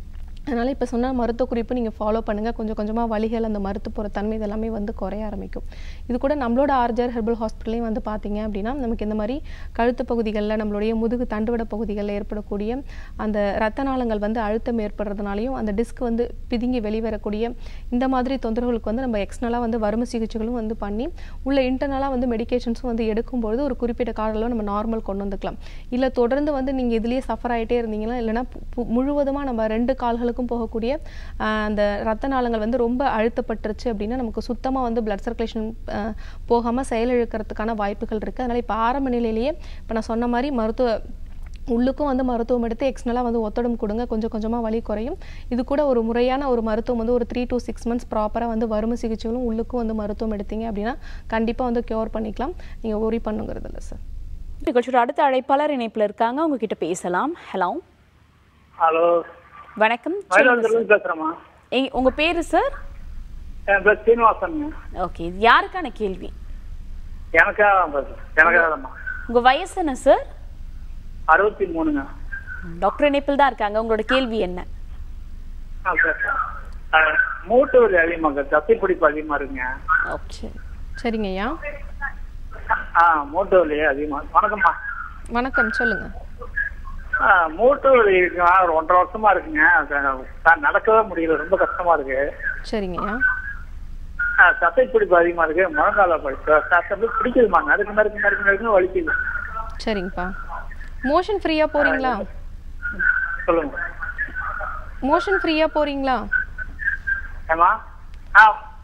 அதனால் இப்போ சொன்ன மருத்துவ குறிப்பு நீங்கள் ஃபாலோ பண்ணுங்கள் கொஞ்சம் கொஞ்சமாக வலிகள் அந்த மருத்துவ போகிற தன்மை இதெல்லாமே வந்து குறைய ஆரம்பிக்கும் இது கூட நம்மளோட ஆர்ஜர் ஹெர்பல் ஹாஸ்பிட்டலையும் வந்து பார்த்தீங்க அப்படின்னா நமக்கு இந்த மாதிரி கழுத்து பகுதிகளில் நம்மளுடைய முதுகு தண்டுவட பகுதிகளில் ஏற்படக்கூடிய அந்த ரத்த நாளங்கள் வந்து அழுத்தம் ஏற்படுறதுனாலையும் அந்த டிஸ்க் வந்து பிதுங்கி வெளிவரக்கூடிய இந்த மாதிரி தொந்தரவுகளுக்கு வந்து நம்ம எக்ஸ்டர்னலாக வந்து வரும சிகிச்சைகளும் வந்து பண்ணி உள்ள இன்டர்னலாக வந்து மெடிகேஷன்ஸும் வந்து எடுக்கும்பொழுது ஒரு குறிப்பிட்ட காலம் நம்ம நார்மல் கொண்டு வந்துக்கலாம் இல்லை தொடர்ந்து வந்து நீங்கள் இதுலேயே சஃபர் ஆகிட்டே இருந்தீங்கன்னா இல்லைன்னா முழுவதுமாக நம்ம ரெண்டு கால்களுக்கும் போகக்கூடிய ஆஹ், அந்த ரத்த நாளங்கள் வந்து ரொம்ப அழுத்தப்பட்டுருச்சு அப்படின்னா நமக்கு சுத்தமாக வந்து பிளட் சர்க்குலேஷன் போகாமல் செயலிழக்கிறதுக்கான வாய்ப்புகள் இருக்குது அதனால் இப்போ ஆரம்ப நிலையிலேயே இப்போ நான் சொன்ன மாதிரி மருத்துவ உள்ளுக்கும் வந்து மருத்துவம் எடுத்து எக்ஸ்டர்னலாக வந்து ஒத்தடம் கொடுங்க கொஞ்சம் கொஞ்சமாக வலி குறையும் இது கூட ஒரு முறையான ஒரு மருத்துவம் வந்து ஒரு த்ரீ to சிக்ஸ் மந்த்ஸ் ப்ராப்பராக வந்து வரும சிகிச்சைகளும் உள்ளுக்கும் வந்து மருத்துவம் எடுத்தீங்க அப்படின்னா கண்டிப்பாக வந்து க்யூர் பண்ணிக்கலாம் நீங்கள் ஒரி பண்ணுங்கிறது இல்லை சார் நிகழ்ச்சியோட அடுத்த அழைப்பாளர் இணைப்புல இருக்காங்க அவங்க கிட்ட பேசலாம் ஹலோ ஹலோ வணக்கம் சொல்லுங்க மயிலாடுதுறையிலிருந்து பேசுறேம்மா sir. எங்க- உங்க பேரு சார் என் பேர் சீனிவாசனுங்க ஓகே இது யாருக்கான கேள்வி எனக்கா எனக்காகம்மா உங்க வயசு என்ன சார் அறுபத்தி மூணுங்க டாக்டர் இணைப்பில் தான் இருக்காங்க உங்களோட கேள்வி என்ன ஆ பேசுறேன் அஹ், மூட்டு வலி அதிகமாக இருக்கு தசை பிடிப்பு அதிகமா இருக்குங்க ஓகே சரிங்க ஐயா ஆ மூட்டு வலி அதிகமா வணக்கம்மா வணக்கம் சொல்லுங்கள் ஆ, மூட்டு வலி இருக்குங்க ஒரு ஒன்றரை வருஷமா இருக்குங்க அது, நான் நடக்கவே முடியல ரொம்ப கஷ்டமா இருக்கு சரிங்க ஐயா ஆ, தசை பிடிப்பு அதிகமா இருக்கு முழங்கால படிப்பு தசை பிடிக்குதுமா நறுக்கு நறுக்கு நறுக்கு நறுக்கு வலிக்குது சரிங்கப்பா மோஷன் ஃப்ரீயாக போகிறீங்களா சொல்லுங்க மோஷன் ஃப்ரீயாக போகிறீங்களா ஏமா ஆ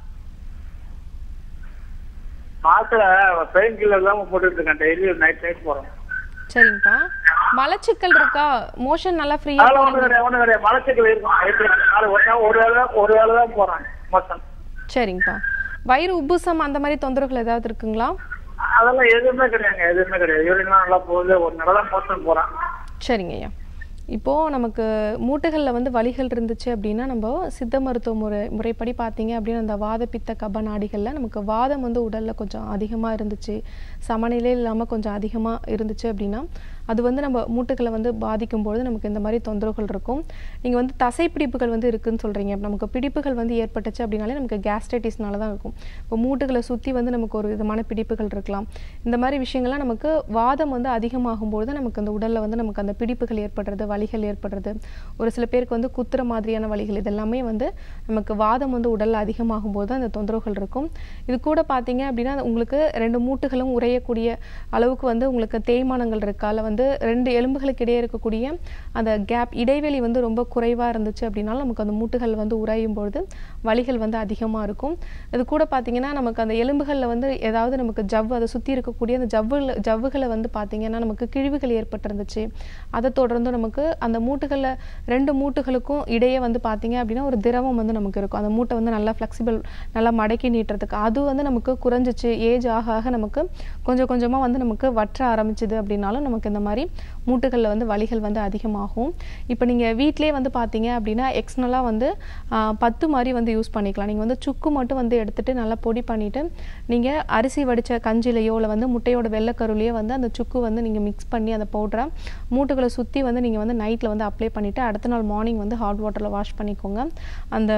மாத்திரை பெயின் கில்லர் தான் போட்டுட்டு இருக்கேன் டெய்லி நைட் நைட் போறோம் சரிங்கப்பா மலச்சிக்கல் இருக்கா மோஷன் நல்லா ஃப்ரீயாக அதெல்லாம் ஒண்ணு கிடையாது ஒண்ணு கிடையாது மலச்சிக்கல் இருக்கும் நைட்டு நாலு ஒரு நாள் ஒரு வேளை தான் ஒரு வேளை தான் போறேன் மொத்தம் சரிங்கப்பா வயிறு உப்புசம் அந்த மாதிரி தொந்தரவுகள் ஏதாவது இருக்குங்களா அதெல்லாம் எதுவுமே கிடையாதுங்க எதுவுமே கிடையாது யூரின்லாம் நல்லா போகுது ஒரு நாள் தான் மோசம் போறேன் சரிங்க ஐயா இப்போது நமக்கு மூட்டுகளில் வந்து வலிகள் இருந்துச்சு அப்படின்னா நம்ம சித்த மருத்துவ முறை முறைப்படி பார்த்தீங்க அப்படின்னா அந்த வாத பித்த கப நாடிகளில் நமக்கு வாதம் வந்து உடலில் கொஞ்சம் அதிகமாக இருந்துச்சு சமநிலை இல்லாமல் கொஞ்சம் அதிகமாக இருந்துச்சு அப்படின்னா அது வந்து நம்ம மூட்டுகளை வந்து பாதிக்கும் பொழுது நமக்கு இந்த மாதிரி தொந்தரவுகள் இருக்கும் நீங்கள் வந்து தசை பிடிப்புகள் வந்து இருக்குன்னு சொல்கிறீங்க நமக்கு பிடிப்புகள் வந்து ஏற்பட்டுச்சு அப்படின்னாலே நமக்கு கேஸ்ட்ரைட்டிஸ்னால தான் இருக்கும் இப்போ மூட்டுகளை சுற்றி வந்து நமக்கு ஒரு விதமான பிடிப்புகள் இருக்கலாம் இந்த மாதிரி விஷயங்கள்லாம் நமக்கு வாதம் வந்து அதிகமாகும் பொழுது நமக்கு அந்த உடலில் வந்து நமக்கு அந்த பிடிப்புகள் ஏற்படுறது வலிகள் ஏற்படுறது ஒரு சில பேருக்கு வந்து குத்துற மாதிரியான வலிகள் இதெல்லாமே வந்து நமக்கு வாதம் வந்து உடலில் அதிகமாகும் போது அந்த தொந்தரவுகள் இருக்கும் இது கூட பார்த்தீங்க அப்படின்னா உங்களுக்கு ரெண்டு மூட்டுகளும் உறையக்கூடிய அளவுக்கு வந்து உங்களுக்கு தேய்மானங்கள் இருக்கா இல்லை வந்து ரெண்டு எலும்புகளுக்கு இடையே இருக்கக்கூடிய அந்த கேப் இடைவெளி வந்து ரொம்ப குறைவாக இருந்துச்சு அப்படின்னாலும் நமக்கு அந்த மூட்டுகள் வந்து உறையும் பொழுது வலிகள் வந்து அதிகமாக இருக்கும் இது கூட பார்த்தீங்கன்னா நமக்கு அந்த எலும்புகளில் வந்து ஏதாவது நமக்கு ஜவ்வு அதை சுற்றி இருக்கக்கூடிய அந்த ஜவ்வுல ஜவ்வுகளை வந்து பார்த்தீங்கன்னா நமக்கு கிழிவுகள் ஏற்பட்டிருந்துச்சு அதை தொடர்ந்து நமக்கு அந்த மூட்டுகளில் ரெண்டு மூட்டுகளுக்கும் இடையே வந்து பார்த்தீங்க அப்படின்னா ஒரு திரவம் வந்து நமக்கு இருக்கும் அந்த மூட்டை வந்து நல்லா ஃப்ளெக்சிபிள் நல்லா மடக்கி நீட்டுறதுக்கு அது வந்து நமக்கு குறைஞ்சிச்சு ஏஜ் ஆக ஆக நமக்கு கொஞ்சம் கொஞ்சமாக வந்து நமக்கு வற்ற ஆரம்பிச்சுது அப்படின்னாலும் நமக்கு இந்த மாதிரி மூட்டுகளில் வந்து வலிகள் வந்து அதிகமாகும் இப்போ நீங்கள் வீட்டிலே வந்து பார்த்தீங்க அப்படின்னா எக்ஸ்னலாக வந்து ஆ, பத்து மாதிரி வந்து யூஸ் பண்ணிக்கலாம் நீங்கள் வந்து சுக்கு மட்டும் வந்து எடுத்துட்டு நல்லா பொடி பண்ணிவிட்டு நீங்கள் அரிசி வடித்த கஞ்சிலையோ இல்லை வந்து முட்டையோட வெள்ளைக்கருலையோ வந்து அந்த சுக்கு வந்து நீங்கள் மிக்ஸ் பண்ணி அந்த பவுடரை மூட்டுகளை சுற்றி வந்து நீங்கள் வந்து நைட்டில் வந்து அப்ளை பண்ணிவிட்டு அடுத்த நாள் மார்னிங் வந்து ஹாட் வாட்டரில் வாஷ் பண்ணிக்கோங்க அந்த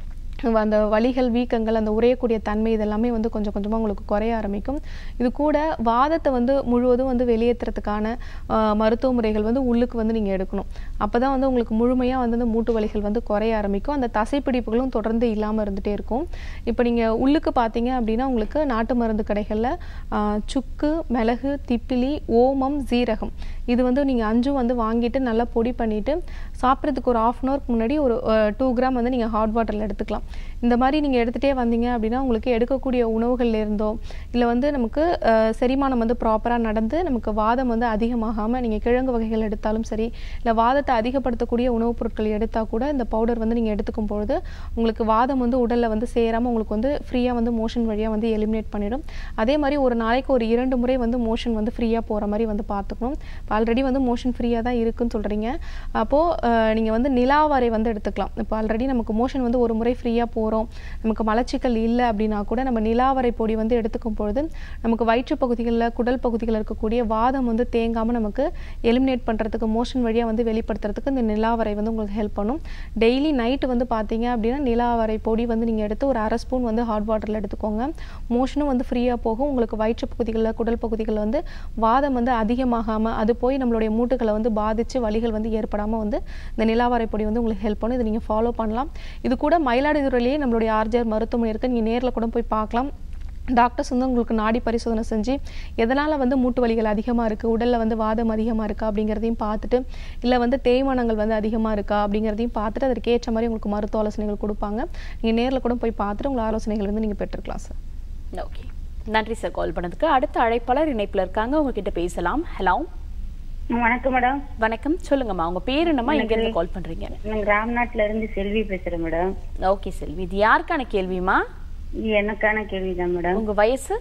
அந்த வலிகள் வீக்கங்கள் அந்த உறையக்கூடிய தன்மை இதெல்லாமே வந்து கொஞ்சம் கொஞ்சமாக உங்களுக்கு குறைய ஆரம்பிக்கும் இது கூட வாதத்தை வந்து முழுவதும் வந்து வெளியேற்றுறதுக்கான ஆஹ், மருத்துவ முறைகள் வந்து உள்ளுக்கு வந்து நீங்கள் எடுக்கணும் அப்போ தான் வந்து உங்களுக்கு முழுமையாக வந்து அந்த மூட்டு வலிகள் வந்து குறைய ஆரம்பிக்கும் அந்த தசைப்பிடிப்புகளும் தொடர்ந்து இல்லாமல் இருந்துகிட்டே இருக்கும் இப்போ நீங்கள் உள்ளுக்கு பார்த்தீங்க அப்படின்னா உங்களுக்கு நாட்டு மருந்து கடைகளில் ஆஹ், சுக்கு மிளகு திப்பிலி ஓமம் ஜீரகம் இது வந்து நீங்கள் அஞ்சும் வந்து வாங்கிட்டு நல்லா பொடி பண்ணிவிட்டு சாப்பிட்றதுக்கு ஒரு ஆஃப் அன் ஹவருக்கு முன்னாடி ஒரு டூ கிராம் வந்து நீங்கள் ஹாட் வாட்டரில் எடுத்துக்கலாம் இந்த மாதிரி நீங்கள் எடுத்துகிட்டே வந்தீங்க அப்படின்னா உங்களுக்கு எடுக்கக்கூடிய உணவுகள்ல இருந்தோ இல்லை வந்து நமக்கு அஹ், செரிமானம் வந்து ப்ராப்பராக நடந்து நமக்கு வாதம் வந்து அதிகமாகாமல் நீங்கள் கிழங்கு வகைகள் எடுத்தாலும் சரி இல்லை வாதத்தை அதிகப்படுத்தக்கூடிய உணவுப் பொருட்கள் எடுத்தால் கூட இந்த பவுடர் வந்து நீங்கள் எடுத்துக்கும் பொழுது உங்களுக்கு வாதம் வந்து உடலில் வந்து சேராமல் உங்களுக்கு வந்து ஃப்ரீயாக வந்து மோஷன் வழியாக வந்து எலிமினேட் பண்ணிடும் அதே மாதிரி ஒரு நாளைக்கு ஒரு இரண்டு முறை வந்து மோஷன் வந்து ஃப்ரீயாக போகிற மாதிரி வந்து பார்த்துக்கணும் இப்போ ஆல்ரெடி வந்து மோஷன் ஃப்ரீயாக தான் இருக்குன்னு சொல்கிறீங்க அப்போது நீங்கள் வந்து நிலாவரை வந்து எடுத்துக்கலாம் இப்போ ஆல்ரெடி நமக்கு மோஷன் வந்து ஒரு முறை ஃப்ரீயாக ஃப்ரீயாக போகிறோம் நமக்கு மலச்சிக்கல் இல்லை அப்படின்னா கூட நம்ம நிலாவரை பொடி வந்து எடுத்துக்கும் பொழுது நமக்கு வயிற்று பகுதிகளில் குடல் பகுதிகளில் இருக்கக்கூடிய வாதம் வந்து தேங்காமல் நமக்கு எலிமினேட் பண்ணுறதுக்கு மோஷன் வழியாக வந்து வெளிப்படுத்துறதுக்கு இந்த நிலாவரை வந்து உங்களுக்கு ஹெல்ப் பண்ணும் டெய்லி நைட்டு வந்து பார்த்தீங்க அப்படின்னா நிலாவரை பொடி வந்து நீங்கள் எடுத்து ஒரு அரை ஸ்பூன் வந்து ஹாட் வாட்டரில் எடுத்துக்கோங்க மோஷனும் வந்து ஃப்ரீயாக போகும் உங்களுக்கு வயிற்று பகுதிகளில் குடல் பகுதிகளில் வந்து வாதம் வந்து அதிகமாகாமல் அது போய் நம்மளுடைய மூட்டுகளை வந்து பாதித்து வலிகள் வந்து ஏற்படாமல் வந்து இந்த நிலாவரை பொடி வந்து உங்களுக்கு ஹெல்ப் பண்ணும் இதை நீங்கள் ஃபாலோ பண்ணலாம் இது கூட மயிலாடுதுறையிலேயே நம்மளுடைய ஆர்ஜிஆர் மருத்துவமனை இருக்குது நீங்கள் நேரில் கூட போய் பார்க்கலாம் டாக்டர்ஸ் வந்து உங்களுக்கு நாடி பரிசோதனை செஞ்சு எதனால் வந்து மூட்டு வலிகள் அதிகமாக இருக்குது உடலில் வந்து வாதம் அதிகமாக இருக்கா அப்படிங்கிறதையும் பார்த்துட்டு இல்லை வந்து தேய்மானங்கள் வந்து அதிகமாக இருக்கா அப்படிங்கிறதையும் பார்த்துட்டு அதற்கு ஏற்ற மாதிரி உங்களுக்கு மருத்துவ ஆலோசனைகள் கொடுப்பாங்க நீங்கள் நேரில் கூட போய் பார்த்துட்டு உங்கள் ஆலோசனைகள் வந்து நீங்கள் பெற்றுக்கலாம் சார் ஓகே நன்றி சார் கால் பண்ணதுக்கு அடுத்த அழைப்பாளர் இணைப்புல இருக்காங்க உங்ககிட்ட பேசலாம் ஹலோ வணக்கம் மேடம் வணக்கம் சொல்லுங்கம்மா உங்க பேர் என்னம்மா எங்க இருந்து கால் பண்றீங்க நான் ராம்நாட்ல இருந்து செல்வி பேசுறேன் மேடம் ஓகே செல்வி இது யாருக்கான கேள்விமா இது எனக்கான கேள்விதான் மேடம் உங்க வயசு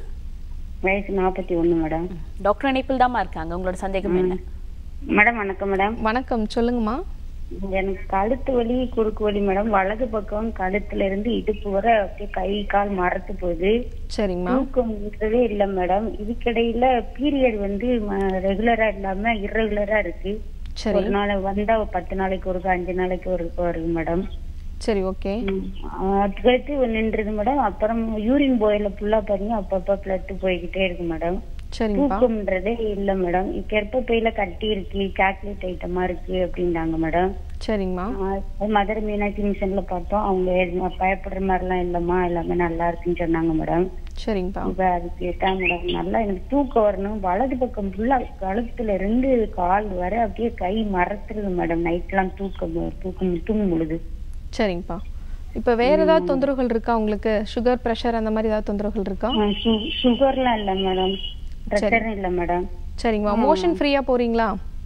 வயசு நாற்பத்தி ஒண்ணு மேடம் டாக்டர் இணைப்பில் தாம்மா இருக்காங்க உங்களோட சந்தேகம் என்ன மேடம் வணக்கம் மேடம் வணக்கம் சொல்லுங்கம்மா எனக்கு கழுத்து வலி குறுக்கு வலி மேடம் வலது பக்கம் கழுத்துல இருந்து இடுப்பு வரை அப்படியே கை கால் மரத்து போகுது சரிங்கம்மா தூக்கம்ன்றதே இல்ல மேடம் இதுக்கிடையில பீரியட் வந்து ரெகுலரா இல்லாம irregular-ஆ இருக்கு சரி ஒரு நாள் வந்தா ஒரு பத்து நாளைக்கு ஒருக்கா அஞ்சு நாளைக்கு ஒருக்கா வருது மேடம் சரி ஓகே அதுக்கடுத்து நின்றுது மேடம் அப்புறம் யூரின் போயில ஃபுல்லா பாருங்க அப்பப்ப பிளட் போய்கிட்டே இருக்கு மேடம் சரிங்கப்பா தூக்கம்ன்றதே இல்ல மேடம் கெற்பப்பையில கட்டி இருக்கு சாக்லேட் ஐட்டமா இருக்கு அப்படின்னாங்க மேடம் சரிங்கம்மா ஆஹ் மதுரை மீனாட்சி மிஷன்ல பார்த்தோம் அவங்க எதுவும் பயப்படுற மாதிரி எல்லாம் இல்லம்மா எல்லாமே நல்லா இருக்குன்னு சொன்னாங்க மேடம் சரிங்கப்பா இப்ப அது கேட்டா மேடம் நல்லா எனக்கு தூக்கம் வரணும் வலது பக்கம் ஃபுல்லா கழுத்துல இருந்து கால் வரை அப்படியே கை மறத்துருது மேடம் நைட் எல்லாம் தூக்கம் தூக்கம் தூங்கும் பொழுது சரிங்கப்பா இப்போ வேற ஏதாவது தொந்தரவுகள் இருக்கா உங்களுக்கு சுகர் ப்ரெஷர் அந்த மாதிரி ஏதாவது தொந்தரவுகள் இருக்கா ஆஹ் சு- சுகர்லாம் இல்ல மேடம் ப்ரெஷரும் இல்ல மேடம் சரிங்கம்மா மோஷன் ஃப்ரீயா போறீங்களா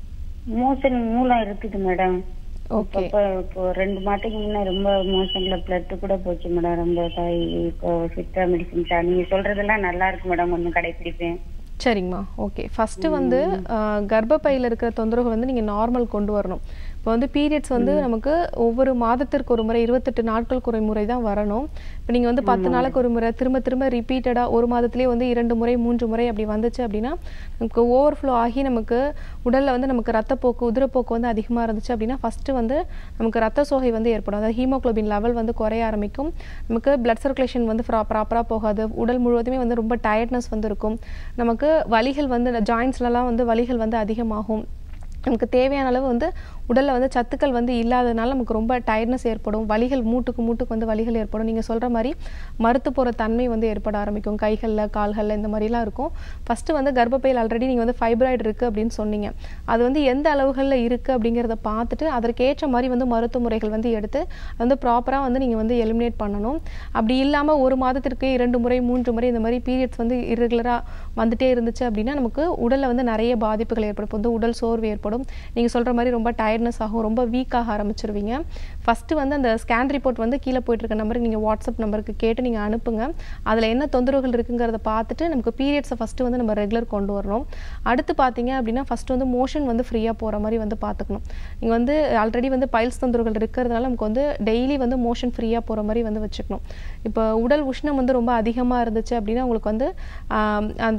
மோஷன் மூலம் இருக்குது மேடம் ஓகே இப்போ இப்போ ரெண்டு மாதத்துக்கு முன்ன ரொம்ப மோஷன்ல பிளட் கூட போச்சு மேடம் ரொம்ப தாய் இப்போ சித்தா மெடிசன் நீங்க சொல்றதெல்லாம் நல்லா இருக்கு மேடம் ஒன்னும் கடைபிடிப்பேன் சரிங்கம்மா ஓகே ஃபஸ்ட்டு வந்து ஆஹ், கர்ப்பப்பையில இருக்கிற தொந்தரவு வந்து நீங்கள் நார்மல் கொண்டு வரணும் இப்போ வந்து பீரியட்ஸ் வந்து நமக்கு ஒவ்வொரு மாதத்திற்கு ஒரு முறை இருபத்தெட்டு நாட்களுக்கு ஒரு முறை தான் வரணும் இப்போ நீங்கள் வந்து பத்து நாளுக்கு ஒரு முறை திரும்ப திரும்ப ரிப்பீட்டடாக ஒரு மாதத்துலேயே வந்து இரண்டு முறை மூன்று முறை அப்படி வந்துச்சு அப்படின்னா நமக்கு ஓவர்ஃப்ளோ ஆகி நமக்கு உடலில் வந்து நமக்கு ரத்தப்போக்கு உதிரப்போக்கு வந்து அதிகமாக இருந்துச்சு அப்படின்னா ஃபஸ்ட்டு வந்து நமக்கு ரத்த சோகை வந்து ஏற்படும் அதாவது ஹீமோகுளோபின் லெவல் வந்து குறைய ஆரம்பிக்கும் நமக்கு பிளட் சர்க்குலேஷன் வந்து ப்ராப்பராக போகாது உடல் முழுவதுமே வந்து ரொம்ப டயர்ட்னஸ் வந்து இருக்கும் நமக்கு வலிகள் வந்து ஜாயின்ஸ்லலாம் வந்து வலிகள் வந்து அதிகமாகும் நமக்கு தேவையான அளவு வந்து உடலில் வந்து சத்துக்கள் வந்து இல்லாததுனால நமக்கு ரொம்ப டயர்ட்னஸ் ஏற்படும் வலிகள் மூட்டுக்கு மூட்டுக்கு வந்து வலிகள் ஏற்படும் நீங்கள் சொல்கிற மாதிரி மறுத்து போகிற தன்மை வந்து ஏற்பட ஆரம்பிக்கும் கைகளில் கால்களில் இந்த மாதிரிலாம் இருக்கும் ஃபஸ்ட்டு வந்து கர்ப்பப்பையில் ஆல்ரெடி நீங்கள் வந்து ஃபைப்ராய்டு இருக்குது அப்படின்னு சொன்னீங்க அது வந்து எந்த அளவுகளில் இருக்குது அப்படிங்கிறத பார்த்துட்டு அதற்கேற்ற மாதிரி வந்து மருத்துவ முறைகள் வந்து எடுத்து அது வந்து ப்ராப்பராக வந்து நீங்கள் வந்து எலிமினேட் பண்ணணும் அப்படி இல்லாமல் ஒரு மாதத்திற்கு இரண்டு முறை மூன்று முறை இந்த மாதிரி பீரியட்ஸ் வந்து இரெகுலராக வந்துட்டே இருந்துச்சு அப்படின்னா நமக்கு உடலில் வந்து நிறைய பாதிப்புகள் ஏற்படும் இப்போ வந்து உடல் சோர்வு ஏற்படும் நீங்கள் சொல்கிற மாதிரி ரொம்ப டயர்ட்னஸ் ஆகும் ரொம்ப வீக்காக ஆரம்பிச்சிருவீங்க ஃபஸ்ட்டு வந்து அந்த ஸ்கேன் ரிப்போர்ட் வந்து கீழே போயிட்டு இருக்க நம்பருக்கு நீங்கள் வாட்ஸ்அப் நம்பருக்கு கேட்டு நீங்கள் அனுப்புங்க அதில் என்ன தொந்தரவுகள் இருக்குங்கிறத பார்த்துட்டு நமக்கு பீரியட்ஸை ஃபஸ்ட்டு வந்து நம்ம ரெகுலர் கொண்டு வரணும் அடுத்து பார்த்தீங்க அப்படின்னா ஃபஸ்ட்டு வந்து மோஷன் வந்து ஃப்ரீயாக போகிற மாதிரி வந்து பார்த்துக்கணும் நீங்கள் வந்து ஆல்ரெடி வந்து பைல்ஸ் தொந்தரவுகள் இருக்கிறதுனால நமக்கு வந்து டெய்லி வந்து மோஷன் ஃப்ரீயாக போகிற மாதிரி வந்து வச்சுக்கணும் இப்போ உடல் உஷ்ணம் வந்து ரொம்ப அதிகமாக இருந்துச்சு அப்படின்னா உங்களுக்கு வந்து ஆம், அந்த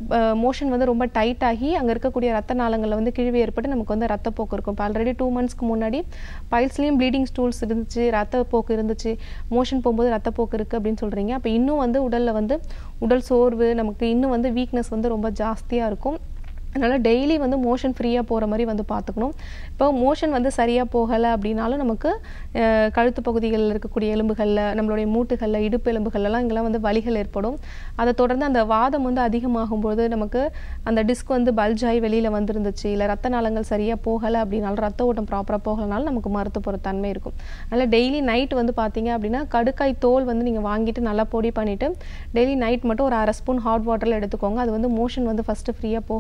மோஷன் வந்து ரொம்ப டைட் ஆகி அங்கே இருக்கக்கூடிய ரத்த நாளங்களில் வந்து கிழிவு ஏற்பட்டு நமக்கு வந்து ரத்தப்போக்கு இருக்கும் இப்போ ஆல்ரெடி டூ மந்த்ஸ்க்கு முன்னாடி பைல்ஸ்லேயும் ப்ளீடிங் ஸ்டூல்ஸ் இருந்துச்சு ரத்தப்போக்கு இருந்துச்சு மோஷன் போகும்போது ரத்தப்போக்கு இருக்குது அப்படின்னு சொல்கிறீங்க அப்போ இன்னும் வந்து உடலில் வந்து உடல் சோர்வு நமக்கு இன்னும் வந்து வீக்னஸ் வந்து ரொம்ப ஜாஸ்தியாக இருக்கும் அதனால் டெய்லி வந்து மோஷன் ஃப்ரீயாக போகிற மாதிரி வந்து பார்த்துக்கணும் இப்போ மோஷன் வந்து சரியாக போகலை அப்படின்னாலும் நமக்கு அஹ், கழுத்து பகுதிகளில் இருக்கக்கூடிய எலும்புகளில் நம்மளுடைய மூட்டுகளில் இடுப்பு எலும்புகள்லாம் இங்கெல்லாம் வந்து வலிகள் ஏற்படும் அதை தொடர்ந்து அந்த வாதம் வந்து அதிகமாகும்போது நமக்கு அந்த டிஸ்க் வந்து பல்ஜ் ஆகி வெளியில் வந்துருந்துச்சு இல்லை ரத்த நாளங்கள் சரியாக போகலை அப்படின்னாலும் ரத்த ஓட்டம் ப்ராப்பராக போகலைனாலும் நமக்கு மருத்துவ போகிற தன்மை இருக்கும் அதனால் டெய்லி நைட் வந்து பார்த்தீங்க அப்படின்னா கடுக்காய் தோல் வந்து நீங்கள் வாங்கிட்டு நல்லா பொடி பண்ணிவிட்டு டெய்லி நைட் மட்டும் ஒரு அரை ஸ்பூன் ஹாட் வாட்டரில் எடுத்துக்கோங்க அது வந்து மோஷன் வந்து ஃபஸ்ட்டு ஃப்ரீயாக போக வைக்கும்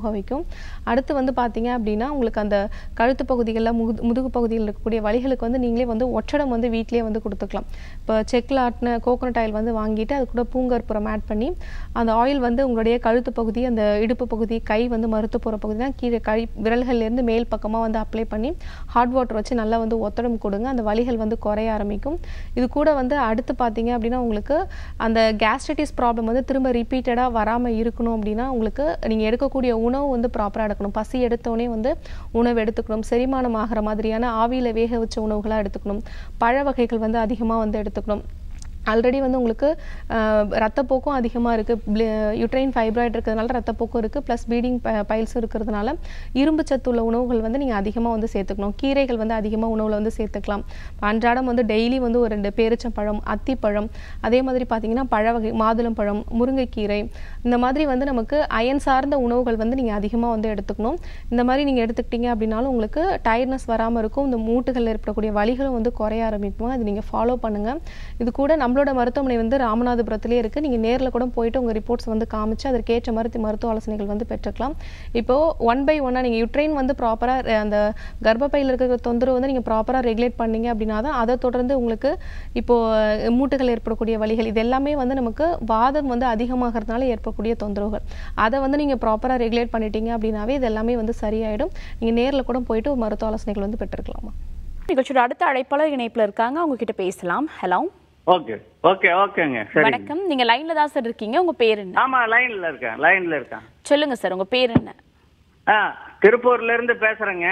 இருக்கும் அடுத்து வந்து பார்த்தீங்க அப்படின்னா உங்களுக்கு அந்த கழுத்து பகுதிகளில் முது முதுகு பகுதியில் இருக்கக்கூடிய வலிகளுக்கு வந்து நீங்களே வந்து ஒற்றடம் வந்து வீட்டிலேயே வந்து கொடுத்துக்கலாம் இப்போ செக்கில் ஆட்டின கோகோனட் ஆயில் வந்து வாங்கிட்டு அது கூட பூங்கற்புறம் ஆட் பண்ணி அந்த ஆயில் வந்து உங்களுடைய கழுத்து பகுதி அந்த இடுப்பு பகுதி கை வந்து மறுத்து போகிற பகுதினா கீழே கை விரல்கள்லேருந்து மேல் பக்கமாக வந்து அப்ளை பண்ணி ஹாட் வாட்டர் வச்சு நல்லா வந்து ஒத்தடம் கொடுங்க அந்த வலிகள் வந்து குறைய ஆரம்பிக்கும் இது கூட வந்து அடுத்து பார்த்தீங்க அப்படின்னா உங்களுக்கு அந்த கேஸ்ட்ரைட்டிஸ் ப்ராப்ளம் வந்து திரும்ப ரிப்பீட்டடாக வராமல் இருக்கணும் அப்படின்னா உங்களுக்கு நீங்கள் எடுக்கக்கூடிய உணவு வந்து ப்ராப்பராக எடுக்கணும் பசி எடுத்தோடனே வந்து உணவு எடுத்துக்கணும் செரிமானம் ஆகிற மாதிரியான ஆவியில் வேக வச்ச உணவுகளாக எடுத்துக்கணும் பழ வகைகள் வந்து அதிகமாக வந்து எடுத்துக்கணும் ஆல்ரெடி வந்து உங்களுக்கு அஹ், ரத்தப்போக்கும் அதிகமாக இருக்குது யுட்ரைன் ஃபைப்ராய்டு இருக்கிறதுனால ரத்தப்போக்கும் இருக்குது ப்ளஸ் பீடிங் பைல்ஸும் இருக்கிறதுனால இரும்பு சத்து உள்ள உணவுகள் வந்து நீங்கள் அதிகமாக வந்து சேர்த்துக்கணும் கீரைகள் வந்து அதிகமாக உணவில் வந்து சேர்த்துக்கலாம் அன்றாடம் வந்து டெய்லி வந்து ஒரு ரெண்டு பேரிச்சம்பழம் அத்திப்பழம் அதே மாதிரி பார்த்தீங்கன்னா பழ வகை மாதுளம்பழம் முருங்கைக்கீரை இந்த மாதிரி வந்து நமக்கு அயன் சார்ந்த உணவுகள் வந்து நீங்கள் அதிகமாக வந்து எடுத்துக்கணும் இந்த மாதிரி நீங்கள் எடுத்துக்கிட்டீங்க அப்படின்னாலும் உங்களுக்கு டயர்ட்னஸ் வராமல் இருக்கும் இந்த மூட்டுகளில் ஏற்படக்கூடிய வலிகளும் வந்து குறைய ஆரம்பிக்கும் அது நீங்கள் ஃபாலோ பண்ணுங்கள் இது கூட நம்மளோட மருத்துவமனை வந்து ராமநாதபுரத்துலேயே இருக்குது நீங்கள் நேரில் கூட போயிட்டு உங்கள் ரிப்போர்ட்ஸ் வந்து காமிச்சு அதற்கேற்ற மருத்துவ மருத்துவ ஆலோசனைகள் வந்து பெற்றுக்கலாம் இப்போது ஒன் பை ஒன்னாக நீங்கள் யுட்ரைன் வந்து ப்ராப்பராக அந்த கர்ப்பப்பையில் இருக்கிற தொந்தரவு வந்து நீங்கள் ப்ராப்பராக ரெகுலேட் பண்ணீங்க அப்படின்னா தான் அதை தொடர்ந்து உங்களுக்கு இப்போது மூட்டுகள் ஏற்படக்கூடிய வலிகள் இது எல்லாமே வந்து நமக்கு வாதம் வந்து அதிகமாகிறதுனால ஏற்படக்கூடிய தொந்தரவுகள் அதை வந்து நீங்கள் ப்ராப்பராக ரெகுலேட் பண்ணிட்டீங்க அப்படின்னாவே இது எல்லாமே வந்து சரியாயிடும் நீங்கள் நேரில் கூட போயிட்டு ஒரு மருத்துவ ஆலோசனைகள் வந்து பெற்றுக்கலாமா நிகழ்ச்சியோட அடுத்த அழைப்பாளர் இணைப்புல இருக்காங்க அவங்க கிட்ட பேசலாம் ஹலோ ஓகே ஓகே ஓகேங்க சரி வணக்கம் நீங்க லைன்ல தான் சார் இருக்கீங்க உங்க பேர் என்ன ஆமா லைன்ல இருக்கேன் லைன்ல இருக்கேன் சொல்லுங்க சார் உங்க பேர் என்ன ஆ திருப்பூர்ல இருந்து பேசுறேங்க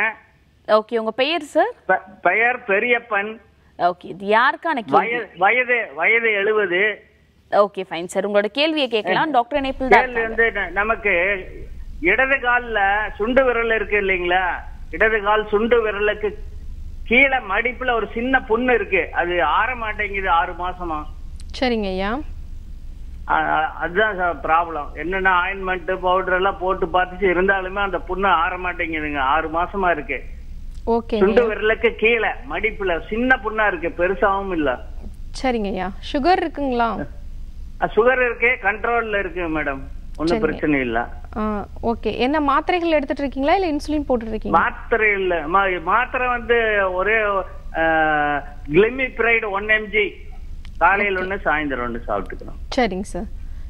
ஓகே உங்க பெயர் சார் பெ- பெயர் பெரியப்பன் ஓகே இது யாருக்கான கேள்வி வயது வயது வயது எழுபது ஓகே ஃபைன் சார் உங்களோட கேள்வியை கேட்கலாம் டாக்டர் இணைப்பில் தான் கேள்வி இருக்காங்க. வந்து ந- நமக்கு இடது கால்ல சுண்டு விரல் இருக்கு இல்லைங்களா இடது கால் சுண்டு விரலுக்கு கீழே மடிப்புல ஒரு சின்ன புண்ணு இருக்கு அது ஆற மாட்டேங்குது ஆறு மாசமா சரிங்க ஐயா அ- அ- அதுதான் சார் ப்ராப்ளம் என்னென்ன ஆயின்மெண்ட் பவுடர் எல்லாம் போட்டு பார்த்துச்சு இருந்தாலுமே அந்த புண்ணு ஆற மாட்டேங்குதுங்க ஆறு மாசமா இருக்கு ஓகேங்க சுண்டு விரலுக்கு கீழே மடிப்புல சின்ன புண்ணா இருக்கு பெருசாவும் இல்ல சரிங்க ஐயா சுகர் இருக்குங்களா சுகர் இருக்கு கண்ட்ரோல்ல இருக்கு மேடம் ஒன்னும் சரிங்க. பிரச்சனை இல்ல ஓகே என்ன மாத்திரைகள் எடுத்துட்டு இருக்கீங்களா இல்லை இன்சுலின் போட்டுட்டு இருக்கீங்களா மாத்திரை இல்ல மா- மாத்திரை வந்து ஒரே கிளிமிப்ரைடு ஒன் எம்ஜி காலையில ஒண்ணு சாயந்தரம் ஒண்ணு சாப்பிட்டுக்கணும் சரிங்க சார்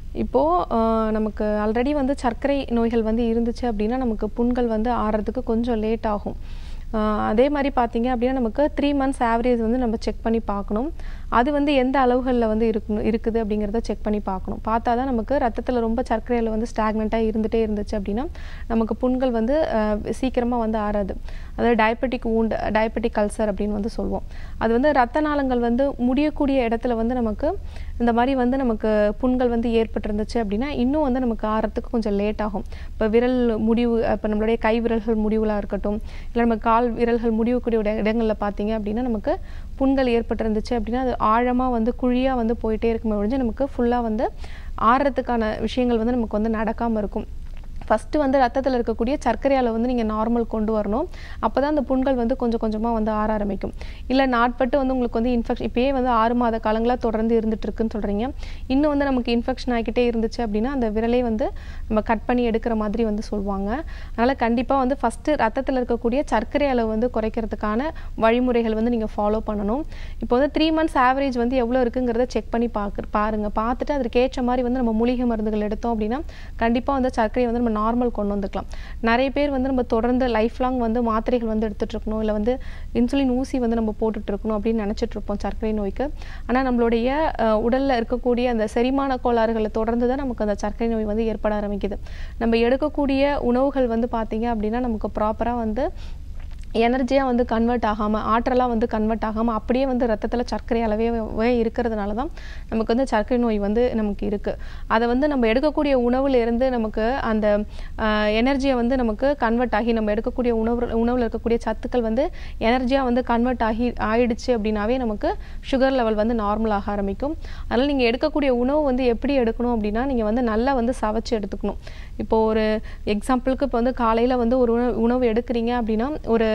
இப்போது நமக்கு ஆல்ரெடி வந்து சர்க்கரை நோய்கள் வந்து இருந்துச்சு அப்படின்னா நமக்கு புண்கள் வந்து ஆறதுக்கு கொஞ்சம் லேட் ஆகும் ஆஹ் அதே மாதிரி பார்த்தீங்க அப்படின்னா நமக்கு த்ரீ மந்த்ஸ் ஆவரேஜ் வந்து நம்ம செக் பண்ணி பார்க்கணும் அது வந்து எந்த அளவுகளில் வந்து இருக்கணும் இருக்குது அப்படிங்கிறத செக் பண்ணி பார்க்கணும் பார்த்தா தான் நமக்கு ரத்தத்தில் ரொம்ப சர்க்கரையில் வந்து ஸ்டாக்னண்ட்டாக இருந்துகிட்டே இருந்துச்சு அப்படின்னா நமக்கு புண்கள் வந்து சீக்கிரமாக வந்து ஆறாது அதாவது டயபெட்டிக் wound டயபெட்டிக் கல்சர் அப்படின்னு வந்து சொல்லுவோம் அது வந்து ரத்த நாளங்கள் வந்து முடியக்கூடிய இடத்துல வந்து நமக்கு இந்த மாதிரி வந்து நமக்கு புண்கள் வந்து ஏற்பட்டிருந்துச்சு அப்படின்னா இன்னும் வந்து நமக்கு ஆறத்துக்கு கொஞ்சம் லேட் ஆகும் இப்போ விரல் முடிவு இப்போ நம்மளுடைய கை விரல்கள் முடிவுலாக இருக்கட்டும் இல்லை நம்ம கால் விரல்கள் முடிவுக்கூடிய இட- இடங்கள்ல பார்த்தீங்க அப்படின்னா நமக்கு புண்கள் ஏற்பட்டிருந்துச்சு அப்படின்னா அது ஆழமாக வந்து குழியாக வந்து போயிட்டே இருக்குமே ஒழிஞ்சு நமக்கு ஃபுல்லாக வந்து ஆறுறதுக்கான விஷயங்கள் வந்து நமக்கு வந்து நடக்காமல் இருக்கும் ஃபஸ்ட்டு வந்து ரத்தத்தில் இருக்கக்கூடிய சர்க்கரை அளவு வந்து நீங்கள் நார்மல் கொண்டு வரணும் அப்போ தான் அந்த புண்கள் வந்து கொஞ்சம் கொஞ்சமாக வந்து ஆற ஆரம்பிக்கும் இல்லை நாட்பட்டு வந்து உங்களுக்கு வந்து இன்ஃபெக்ஷன் இப்போயே வந்து ஆறு மாத காலங்களாக தொடர்ந்து இருந்துட்டு இருக்குன்னு சொல்கிறீங்க இன்னும் வந்து நமக்கு இன்ஃபெக்ஷன் ஆகிக்கிட்டே இருந்துச்சு அப்படின்னா அந்த விரலே வந்து நம்ம கட் பண்ணி எடுக்கிற மாதிரி வந்து சொல்லுவாங்க அதனால் கண்டிப்பாக வந்து ஃபஸ்ட்டு ரத்தத்தில் இருக்கக்கூடிய சர்க்கரை அளவு வந்து குறைக்கிறதுக்கான வழிமுறைகள் வந்து நீங்கள் ஃபாலோ பண்ணணும் இப்போ வந்து த்ரீ மந்த்ஸ் ஆவரேஜ் வந்து எவ்வளோ இருக்குங்கிறத செக் பண்ணி பார்க்க பாருங்கள் பார்த்துட்டு அதற்கு ஏற்ற மாதிரி வந்து நம்ம மூலிகை மருந்துகள் எடுத்தோம் அப்படின்னா கண்டிப்பாக வந்து சர்க்கரையை வந்து நம்ம நார்மல் கொண்டு வந்துக்கலாம் நிறைய பேர் வந்து நம்ம தொடர்ந்து லைஃப் லாங் வந்து மாத்திரைகள் வந்து எடுத்துட்டு இருக்கணும் இல்லை வந்து இன்சுலின் ஊசி வந்து நம்ம போட்டுட்டு இருக்கணும் அப்படின்னு நினச்சிட்டு இருப்போம் சர்க்கரை நோய்க்கு ஆனால் நம்மளுடைய அஹ், உடல்ல இருக்கக்கூடிய அந்த செரிமான கோளாறுகளை தொடர்ந்து தான் நமக்கு அந்த சர்க்கரை நோய் வந்து ஏற்பட ஆரம்பிக்குது நம்ம எடுக்கக்கூடிய உணவுகள் வந்து பார்த்தீங்க அப்படின்னா நமக்கு ப்ராப்பராக வந்து எனர்ஜியாக வந்து கன்வெர்ட் ஆகாமல் ஆற்றலாக வந்து கன்வெர்ட் ஆகாமல் அப்படியே வந்து ரத்தத்தில் சர்க்கரை அளவே வே இருக்கிறதுனால தான் நமக்கு வந்து சர்க்கரை நோய் வந்து நமக்கு இருக்குது அதை வந்து நம்ம எடுக்கக்கூடிய உணவுல இருந்து நமக்கு அந்த எனர்ஜியை வந்து நமக்கு கன்வெர்ட் ஆகி நம்ம எடுக்கக்கூடிய உணவு உணவில் இருக்கக்கூடிய சத்துக்கள் வந்து எனர்ஜியாக வந்து கன்வெர்ட் ஆகி ஆயிடுச்சு அப்படின்னாவே நமக்கு சுகர் லெவல் வந்து நார்மல் ஆக ஆரம்பிக்கும் அதனால் நீங்கள் எடுக்கக்கூடிய உணவு வந்து எப்படி எடுக்கணும் அப்படின்னா நீங்கள் வந்து நல்லா வந்து சவைச்சு எடுத்துக்கணும் இப்போ ஒரு எக்ஸாம்பிளுக்கு இப்போ வந்து காலையில் வந்து ஒரு உணவு உணவு எடுக்கிறீங்க அப்படின்னா ஒரு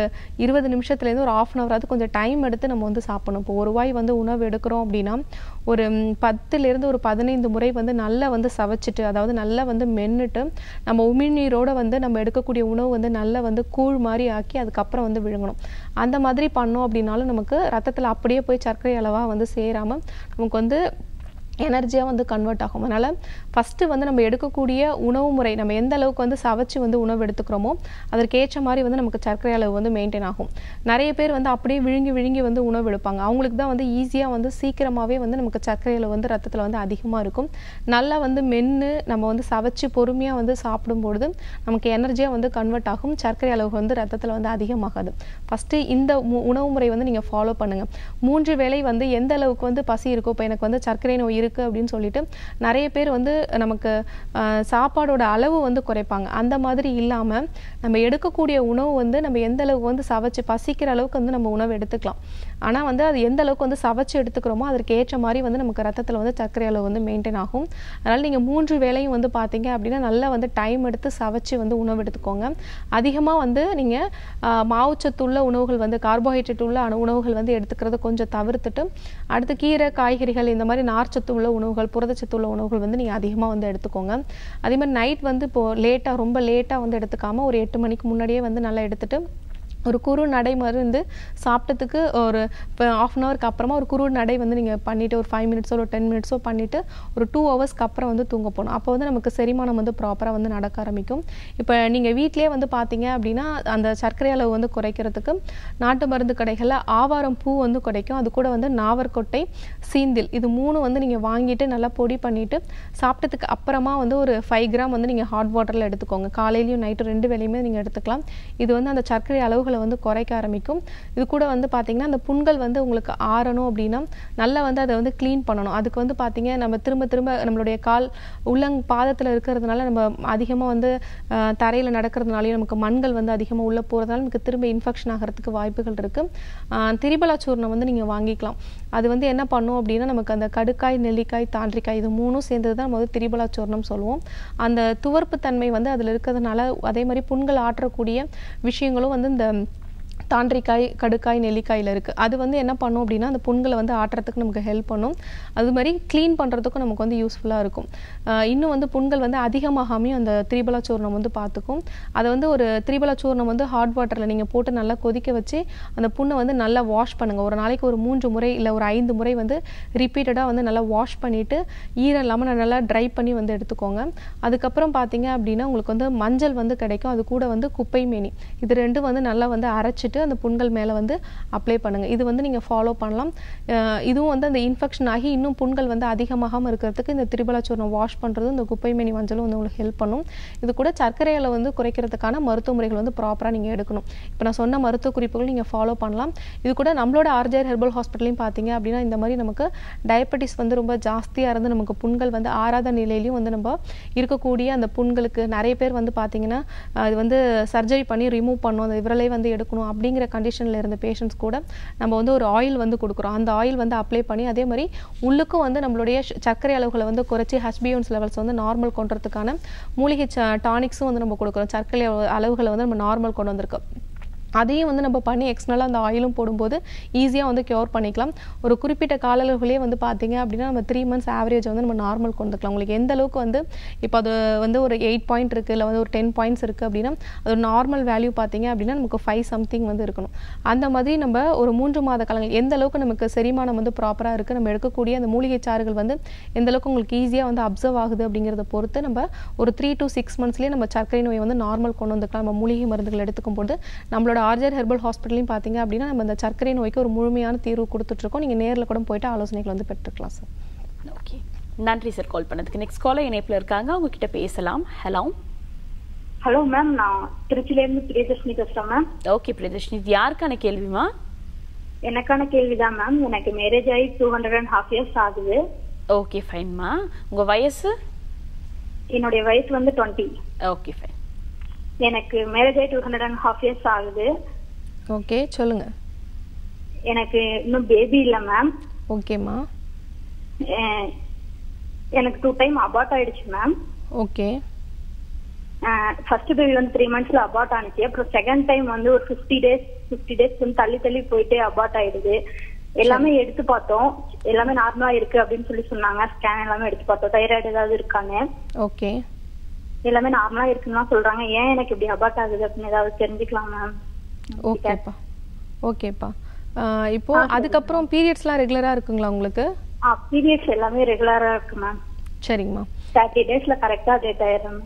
இருபது நிமிஷத்துலேருந்து ஒரு ஆஃப் அன் ஹவராவது கொஞ்சம் டைம் எடுத்து நம்ம வந்து சாப்பிடணும் இப்போ ஒரு வாய் வந்து உணவு எடுக்கிறோம் அப்படின்னா ஒரு ம், பத்துலேருந்து ஒரு பதினைந்து முறை வந்து நல்லா வந்து சவைச்சிட்டு அதாவது நல்லா வந்து மென்னுட்டு நம்ம உமிழ்நீரோட வந்து நம்ம எடுக்கக்கூடிய உணவு வந்து நல்லா வந்து கூழ் மாதிரி ஆக்கி அதுக்கப்புறம் வந்து விழுங்கணும் அந்த மாதிரி பண்ணோம் அப்படின்னாலும் நமக்கு ரத்தத்தில் அப்படியே போய் சர்க்கரை அளவாக வந்து சேராமல் நமக்கு வந்து எனர்ஜியாக வந்து கன்வெர்ட் ஆகும் அதனால் ஃபஸ்ட்டு வந்து நம்ம எடுக்கக்கூடிய உணவு முறை நம்ம எந்த அளவுக்கு வந்து சவைச்சு வந்து உணவு எடுத்துக்கிறோமோ அதற்கேற்ற மாதிரி வந்து நமக்கு சர்க்கரை அளவு வந்து மெயின்டைன் ஆகும் நிறைய பேர் வந்து அப்படியே விழுங்கி விழுங்கி வந்து உணவு எடுப்பாங்க அவங்களுக்கு தான் வந்து ஈஸியாக வந்து சீக்கிரமாகவே வந்து நமக்கு சர்க்கரை அளவு வந்து ரத்தத்தில் வந்து அதிகமாக இருக்கும் நல்லா வந்து மென்று நம்ம வந்து சவைச்சு பொறுமையாக வந்து சாப்பிடும்பொழுது நமக்கு எனர்ஜியாக வந்து கன்வெர்ட் ஆகும் சர்க்கரை அளவு வந்து ரத்தத்தில் வந்து அதிகமாகாது ஃபஸ்ட்டு இந்த மு- உணவு முறை வந்து நீங்கள் ஃபாலோ பண்ணுங்கள் மூன்று வேளை வந்து எந்த அளவுக்கு வந்து பசி இருக்கோ இப்போ எனக்கு வந்து சர்க்கரை நோய் இருக்குது அப்படின்னு சொல்லிட்டு நிறைய பேர் வந்து நமக்கு ஆஹ், சாப்பாடோட அளவு வந்து குறைப்பாங்க அந்த மாதிரி இல்லாமல் நம்ம எடுக்கக்கூடிய உணவு வந்து நம்ம எந்த அளவுக்கு வந்து சவைச்சு பசிக்கிற அளவுக்கு வந்து நம்ம உணவு எடுத்துக்கலாம் ஆனால் வந்து அது எந்த அளவுக்கு வந்து சவைச்சு எடுத்துக்கிறோமோ அதற்கு ஏற்ற மாதிரி வந்து நமக்கு ரத்தத்தில் வந்து சர்க்கரை அளவு வந்து மெயின்டைன் ஆகும் அதனால் நீங்கள் மூன்று வேளையும் வந்து பார்த்தீங்க அப்படின்னா நல்லா வந்து டைம் எடுத்து சவைச்சு வந்து உணவு எடுத்துக்கோங்க அதிகமாக வந்து நீங்கள் மாவுச்சத்துள்ள உணவுகள் வந்து கார்போஹைட்ரேட் உள்ள அணு- உணவுகள் வந்து எடுத்துக்கிறத கொஞ்சம் தவிர்த்துட்டு அடுத்து கீரை காய்கறிகள் இந்த மாதிரி நார்ச்சத்து உள்ள உணவுகள் புரதச்சத்து உள்ள உணவுகள் வந்து நீங்கள் அதிகமாக வந்து எடுத்துக்கோங்க அதே மாதிரி நைட் வந்து இப்போது லேட்டாக ரொம்ப லேட்டாக வந்து எடுத்துக்காமல் ஒரு எட்டு மணிக்கு முன்னாடியே வந்து நல்லா எடுத்துட்டு ஒரு குறு நடை மருந்து சாப்பிட்டதுக்கு ஒரு இப்போ ஆஃப் அன் ஹவருக்கு அப்புறமா ஒரு குறு நடை வந்து நீங்கள் பண்ணிவிட்டு ஒரு ஃபைவ் மினிட்ஸோ ஒரு டென் மினிட்ஸோ பண்ணிவிட்டு ஒரு டூ ஹவர்ஸ்க்கு அப்புறம் வந்து தூங்க போகணும் அப்போ வந்து நமக்கு செரிமானம் வந்து ப்ராப்பராக வந்து நடக்க ஆரம்பிக்கும் இப்போ நீங்கள் வீட்டிலே வந்து பார்த்தீங்க அப்படின்னா அந்த சர்க்கரை அளவு வந்து குறைக்கிறதுக்கு நாட்டு மருந்து கடைகளில் ஆவாரம் பூ வந்து கிடைக்கும் அது கூட வந்து நாவற்கொட்டை சீந்தில் இது மூணு வந்து நீங்கள் வாங்கிட்டு நல்லா பொடி பண்ணிவிட்டு சாப்பிட்டதுக்கு அப்புறமா வந்து ஒரு ஃபைவ் கிராம் வந்து நீங்கள் ஹாட் வாட்டரில் எடுத்துக்கோங்க காலையிலையும் நைட்டு ரெண்டு வேளையுமே நீங்கள் எடுத்துக்கலாம் இது வந்து அந்த சர்க்கரை அளவுகளை வந்து குறைக்க ஆரம்பிக்கும் இது கூட வந்து பார்த்தீங்கன்னா அந்த புண்கள் வந்து உங்களுக்கு ஆறணும் அப்படின்னா நல்லா வந்து அதை வந்து க்ளீன் பண்ணணும் அதுக்கு வந்து பார்த்தீங்க நம்ம திரும்ப திரும்ப நம்மளுடைய கால் உள்ளங் பாதத்தில் இருக்கிறதுனால நம்ம அதிகமாக வந்து தரையில் நடக்கிறதுனாலையும் நமக்கு மண்கள் வந்து அதிகமாக உள்ளே போகிறதுனால நமக்கு திரும்ப இன்ஃபெக்ஷன் ஆகிறதுக்கு வாய்ப்புகள் இருக்குது திரிபலா சூர்ணம் வந்து நீங்கள் வாங்கிக்கலாம் அது வந்து என்ன பண்ணும் அப்படின்னா நமக்கு அந்த கடுக்காய் நெல்லிக்காய் தாண்டிக்காய் இது மூணும் சேர்ந்தது தான் நம்ம வந்து திரிபலா சூர்ணம் சொல்லுவோம் அந்த துவர்ப்பு தன்மை வந்து அதில் இருக்கிறதுனால அதே மாதிரி புண்கள் ஆற்றக்கூடிய விஷயங்களும் வந்து இந்த தாண்டிக்காய் கடுக்காய் நெல்லிக்காயில் இருக்குது அது வந்து என்ன பண்ணும் அப்படின்னா அந்த புண்களை வந்து ஆட்டுறதுக்கு நமக்கு ஹெல்ப் பண்ணும் அது மாதிரி க்ளீன் பண்ணுறதுக்கும் நமக்கு வந்து யூஸ்ஃபுல்லாக இருக்கும் ஆஹ் இன்னும் வந்து புண்கள் வந்து அதிகமாகாமையும் அந்த திரிபலா சூர்ணம் வந்து பார்த்துக்கும் அதை வந்து ஒரு திரிபலா சூர்ணம் வந்து ஹாட் வாட்டரில் நீங்கள் போட்டு நல்லா கொதிக்க வச்சு அந்த புண்ணை வந்து நல்லா வாஷ் பண்ணுங்கள் ஒரு நாளைக்கு ஒரு மூன்று முறை இல்லை ஒரு ஐந்து முறை வந்து ரிப்பீட்டடாக வந்து நல்லா வாஷ் பண்ணிவிட்டு ஈரம் இல்லாமல் நல்லா ட்ரை பண்ணி வந்து எடுத்துக்கோங்க அதுக்கப்புறம் பார்த்தீங்க அப்படின்னா உங்களுக்கு வந்து மஞ்சள் வந்து கிடைக்கும் அது கூட வந்து குப்பை மேனி இது ரெண்டும் வந்து நல்லா வந்து அரைச்சிட்டு அந்த புண்கள் மேலே வந்து அப்ளை பண்ணுங்கள் இது வந்து நீங்கள் ஃபாலோ பண்ணலாம் அஹ் இதுவும் வந்து அந்த இன்ஃபெக்ஷன் ஆகி இன்னும் புண்கள் வந்து அதிகமாகாமல் இருக்கிறதுக்கு இந்த திரிபலாச்சூர்ணம் வாஷ் பண்ணுறதும் இந்த குப்பை மேனி மஞ்சளும் வந்து உங்களுக்கு ஹெல்ப் பண்ணும் இது கூட சர்க்கரையில் வந்து குறைக்கிறதுக்கான மருத்துவ முறைகள் வந்து ப்ராப்பராக நீங்கள் எடுக்கணும் இப்போ நான் சொன்ன மருத்துவ குறிப்புகள் நீங்கள் ஃபாலோ பண்ணலாம் இது கூட நம்மளோட ஆர்ஜர் ஹெர்பல் ஹாஸ்பிட்டலையும் பார்த்தீங்க அப்படின்னா இந்த மாதிரி நமக்கு டயபெட்டிஸ் வந்து ரொம்ப ஜாஸ்தியாக இருந்து நமக்கு புண்கள் வந்து ஆறாத நிலையிலையும் வந்து நம்ம இருக்கக்கூடிய அந்த புண்களுக்கு நிறைய பேர் வந்து பார்த்தீங்கன்னா அது வந்து சர்ஜரி பண்ணி ரிமூவ் பண்ணணும் அந்த விரலை வந்து எடுக்கணும் அப்படிங்கிற கண்டிஷனில் இருந்த பேஷண்ட்ஸ் கூட நம்ம வந்து ஒரு ஆயில் வந்து கொடுக்குறோம் அந்த ஆயில் வந்து அப்ளை பண்ணி அதே மாதிரி உள்ளுக்கும் வந்து நம்மளுடைய ஷ- சர்க்கரை அளவுகளை வந்து குறைச்சி ஹஸ்பியோன்ஸ் லெவல்ஸ் வந்து நார்மல் கொண்டுறதுக்கான மூலிகை டானிக்ஸும் வந்து நம்ம கொடுக்குறோம் சர்க்கரை அளவு- அளவுகளை வந்து நம்ம நார்மல் கொண்டு வந்திருக்கோம் அதையும் வந்து நம்ம பண்ணி எக்ஸ்டர்னலாக அந்த ஆயிலும் போடும்போது ஈஸியாக வந்து க்யூர் பண்ணிக்கலாம் ஒரு குறிப்பிட்ட கால அளவுகளே வந்து பார்த்தீங்க அப்படின்னா நம்ம த்ரீ மந்த்ஸ் ஆவரேஜ் வந்து நம்ம நார்மல் கொண்டுக்கலாம் உங்களுக்கு எந்த அளவுக்கு வந்து இப்போ அது வந்து ஒரு எயிட் பாயிண்ட் இருக்குது இல்லை வந்து ஒரு டென் பாயிண்ட்ஸ் இருக்குது அப்படின்னா அது நார்மல் வேல்யூ பார்த்தீங்க அப்படின்னா நமக்கு ஃபைவ் சம்திங் வந்து இருக்கணும் அந்த மாதிரி நம்ம ஒரு மூன்று மாத காலங்கள் எந்த அளவுக்கு நமக்கு செரிமானம் வந்து ப்ராப்பராக இருக்குது நம்ம எடுக்கக்கூடிய அந்த மூலிகை சாறுகள் வந்து எந்த அளவுக்கு உங்களுக்கு ஈஸியாக வந்து அப்சர்வ் ஆகுது அப்படிங்கிறத பொறுத்து நம்ம ஒரு த்ரீ to சிக்ஸ் மந்த்ஸ்லேயே நம்ம சர்க்கரை நோயை வந்து நார்மல் கொண்டு வந்துக்கலாம் நம்ம மூலிகை மருந்துகள் எடுத்துக்கும் போது நம்மளோட ஆர்ஜர் ஹெர்பல் ஹாஸ்பிட்டலையும் பார்த்தீங்க அப்படின்னா நம்ம இந்த சர்க்கரை நோய்க்கு ஒரு முழுமையான தீர்வு கொடுத்துட்ருக்கோம் நீங்கள் நேரில் கூட போயிட்டு ஆலோசனைகள் வந்து பெற்றுக்கலாம் சார் ஓகே நன்றி சார் கால் பண்ணதுக்கு நெக்ஸ்ட் காலர் இணைப்புல இருக்காங்க அவங்க கிட்ட பேசலாம் ஹலோ ஹலோ மேம் நான் திருச்சில இருந்து பிரியதர்ஷினி பேசுறேன் மேம் ஓகே பிரியதர்ஷினி இது யாருக்கான கேள்விமா எனக்கான கேள்விதான் மேம் எனக்கு மேரேஜ் ஆகி two hundred and half years ஆகுது ஓகே ஃபைன்மா உங்க வயசு என்னுடைய வயசு வந்து டுவெண்ட்டி ஓகே ஃபைன் எனக்கு மேரேஜ் ஆகி two hundred and half years ஆகுது ஓகே சொல்லுங்கள் எனக்கு இன்னும் பேபி இல்ல மேம் ஓகேம்மா எனக்கு டூ டைம் அபார்ட் ஆயிடுச்சு மேம் ஓகே ஃபர்ஸ்ட் பேபி வந்து த்ரீ மந்த்ஸ்ல அபார்ட் ஆனிச்சு அப்புறம் செகண்ட் டைம் வந்து ஒரு ஃபிஃப்டி டேஸ் பிப்டி டேஸ் வந்து தள்ளி தள்ளி போயிட்டு அபார்ட் ஆயிடுது எல்லாமே எடுத்து பார்த்தோம் எல்லாமே நார்மலா இருக்கு அப்படின்னு சொல்லி சொன்னாங்க ஸ்கேன் எல்லாமே எடுத்து பார்த்தோம் தைராய்டு ஏதாவது இருக்கான்னு ஓகே எல்லாமே நார்மலா இருக்குன்னு தான் சொல்றாங்க ஏன் எனக்கு இப்படி அபார்ட் ஆகுது அப்படின்னு ஏதாவது தெரிஞ்சுக்கலாம் மேம் ஓகேப்பா ஓகேப்பா ஆஹ் இப்போ அதுக்கப்புறம் பீரியட்ஸ்லாம் ரெகுலராக இருக்குங்களா உங்களுக்கு ஆ பீரியட்ஸ் எல்லாமே ரெகுலரா இருக்கு மேம் சரிங்கம்மா தேர்ட்டி டேஸ்ல கரெக்டா டேட் ஆயிடும்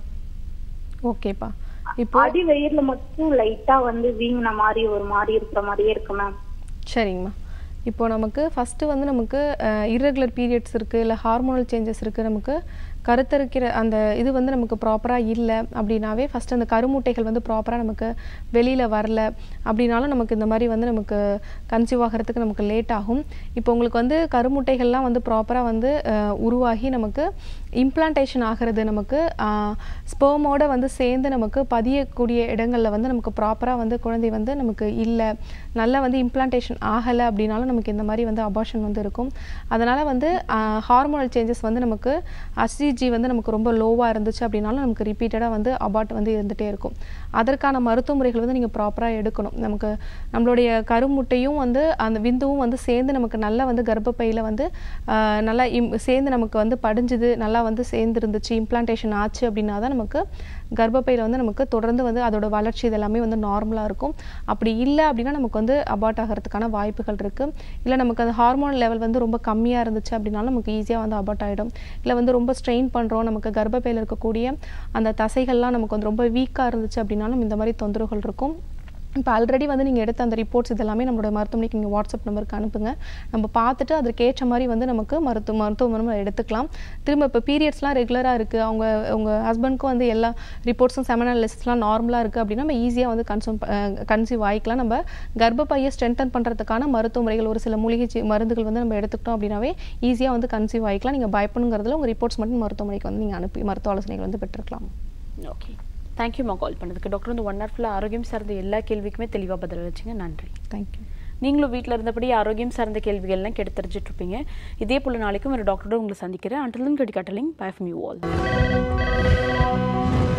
ஓகேப்பா இப்போ அடி வயிறுல மட்டும் லைட்டா வந்து வீங்கின மாதிரி ஒரு மாதிரி இருக்கிற மாதிரியே இருக்கு மேம் சரிங்கம்மா இப்போ நமக்கு ஃபஸ்ட்டு வந்து நமக்கு இர்ரெகுலர் பீரியட்ஸ் இருக்குது இல்லை ஹார்மோனல் சேஞ்சஸ் இருக்குது நமக்கு கருத்தரிக்கிற அந்த இது வந்து நமக்கு ப்ராப்பராக இல்லை அப்படின்னாவே ஃபஸ்ட்டு அந்த கருமுட்டைகள் வந்து ப்ராப்பராக நமக்கு வெளியில் வரல அப்படின்னாலும் நமக்கு இந்த மாதிரி வந்து நமக்கு கன்சீவ் ஆகிறதுக்கு நமக்கு லேட் ஆகும் இப்போ உங்களுக்கு வந்து கருமுட்டைகள்லாம் வந்து ப்ராப்பராக வந்து அஹ், உருவாகி நமக்கு இம்ப்ளான்டேஷன் ஆகிறது நமக்கு ஸ்பெர்மோட வந்து சேர்ந்து நமக்கு பதியக்கூடிய இடங்களில் வந்து நமக்கு ப்ராப்பராக வந்து குழந்தை வந்து நமக்கு இல்லை நல்லா வந்து இம்ப்ளான்டேஷன் ஆகலை அப்படின்னாலும் நமக்கு இந்த மாதிரி வந்து அபார்ஷன் வந்து இருக்கும் அதனால் வந்து ஹார்மோனல் சேஞ்சஸ் வந்து நமக்கு HCG வந்து நமக்கு ரொம்ப லோவாக இருந்துச்சு அப்படின்னாலும் நமக்கு ரிப்பீட்டடாக வந்து அபார்ட் வந்து இருந்துகிட்டே இருக்கும் அதற்கான மருத்துவ முறைகள் வந்து நீங்கள் ப்ராப்பராக எடுக்கணும் நமக்கு நம்மளுடைய கருமுட்டையும் வந்து அந்த விந்துவும் வந்து சேர்ந்து நமக்கு நல்லா வந்து கர்ப்பப்பையில் வந்து ஆஹ், நல்லா இம் சேர்ந்து நமக்கு வந்து படிஞ்சுது நல்லா வந்து சேர்ந்து இருந்துச்சு இம்ப்ளான்டேஷன் ஆச்சு அப்படின்னா தான் நமக்கு கர்ப்பப்பையில் வந்து நமக்கு தொடர்ந்து வந்து அதோட வளர்ச்சி இது எல்லாமே வந்து நார்மலாக இருக்கும் அப்படி இல்லை அப்படின்னா நமக்கு வந்து அபார்ட் ஆகிறதுக்கான வாய்ப்புகள் இருக்குது இல்லை நமக்கு அந்த ஹார்மோன் லெவல் வந்து ரொம்ப கம்மியாக இருந்துச்சு அப்படின்னாலும் நமக்கு ஈஸியாக வந்து அபார்ட் ஆகிடும் இல்லை வந்து ரொம்ப ஸ்ட்ரெயின் பண்ணுறோம் நமக்கு கர்ப்பப்பையில் இருக்கக்கூடிய அந்த தசைகள்லாம் நமக்கு வந்து ரொம்ப வீக்காக இருந்துச்சு அப்படின்னாலும் இந்த மாதிரி தொந்தரவுகள் இருக்கும் இப்போ ஆல்ரெடி வந்து நீங்கள் எடுத்த அந்த ரிப்போர்ட்ஸ் இதெல்லாமே நம்மளோட மருத்துவமனைக்கு நீங்கள் வாட்ஸ்அப் நம்பருக்கு அனுப்புங்க நம்ம பார்த்துட்டு அதற்கு ஏற்ற மாதிரி வந்து நமக்கு மருத்துவ மருத்துவ நம்ம எடுத்துக்கலாம் திரும்ப இப்போ பீரியட்ஸ்லாம் ரெகுலராக இருக்குது அவங்க உங்கள் ஹஸ்பண்ட்க்கும் வந்து எல்லா ரிப்போர்ட்ஸும் செமனல் லிஸ்ட்லாம் நார்மலாக இருக்குது அப்படின்னா நம்ம ஈஸியாக வந்து கன்சூம் கன்சீவ் ஆகிக்கலாம் நம்ம கர்ப்பப்பையை ஸ்ட்ரென்தன் பண்ணுறதுக்கான மருத்துவ முறைகள் ஒரு சில மூலிகை சி- மருந்துகள் வந்து நம்ம எடுத்துக்கிட்டோம் அப்படின்னாவே ஈஸியாக வந்து கன்சீவ் ஆகிக்கலாம் நீங்கள் பயப்படணுங்கிறதுல உங்கள் ரிப்போர்ட்ஸ் மட்டும் மருத்துவமனைக்கு வந்து நீங்கள் அனுப்பி மருத்துவ ஆலோசனைகள் வந்து பெற்றுக்கலாம் ஓகே தேங்க்யூம்மா கால் பண்ணதுக்கு டாக்டர் வந்து ஒன் ஹவர் ஃபுல்லாக ஆரோக்கியம் சார்ந்த எல்லா கேள்விக்குமே தெளிவாக பதில் வச்சுங்க நன்றி தேங்க்யூ நீங்களும் வீட்டில் இருந்தபடி ஆரோக்கியம் சார்ந்த கேள்விகள்லாம் கேட்டு தெரிஞ்சுட்டு இருப்பீங்க இதே போல் நாளைக்கும் ஒரு டாக்டரோட உங்களை சந்திக்கிறேன் அண்டலும் கடி கட்டலிங் பை ஃப்ரம் யூ ஆல்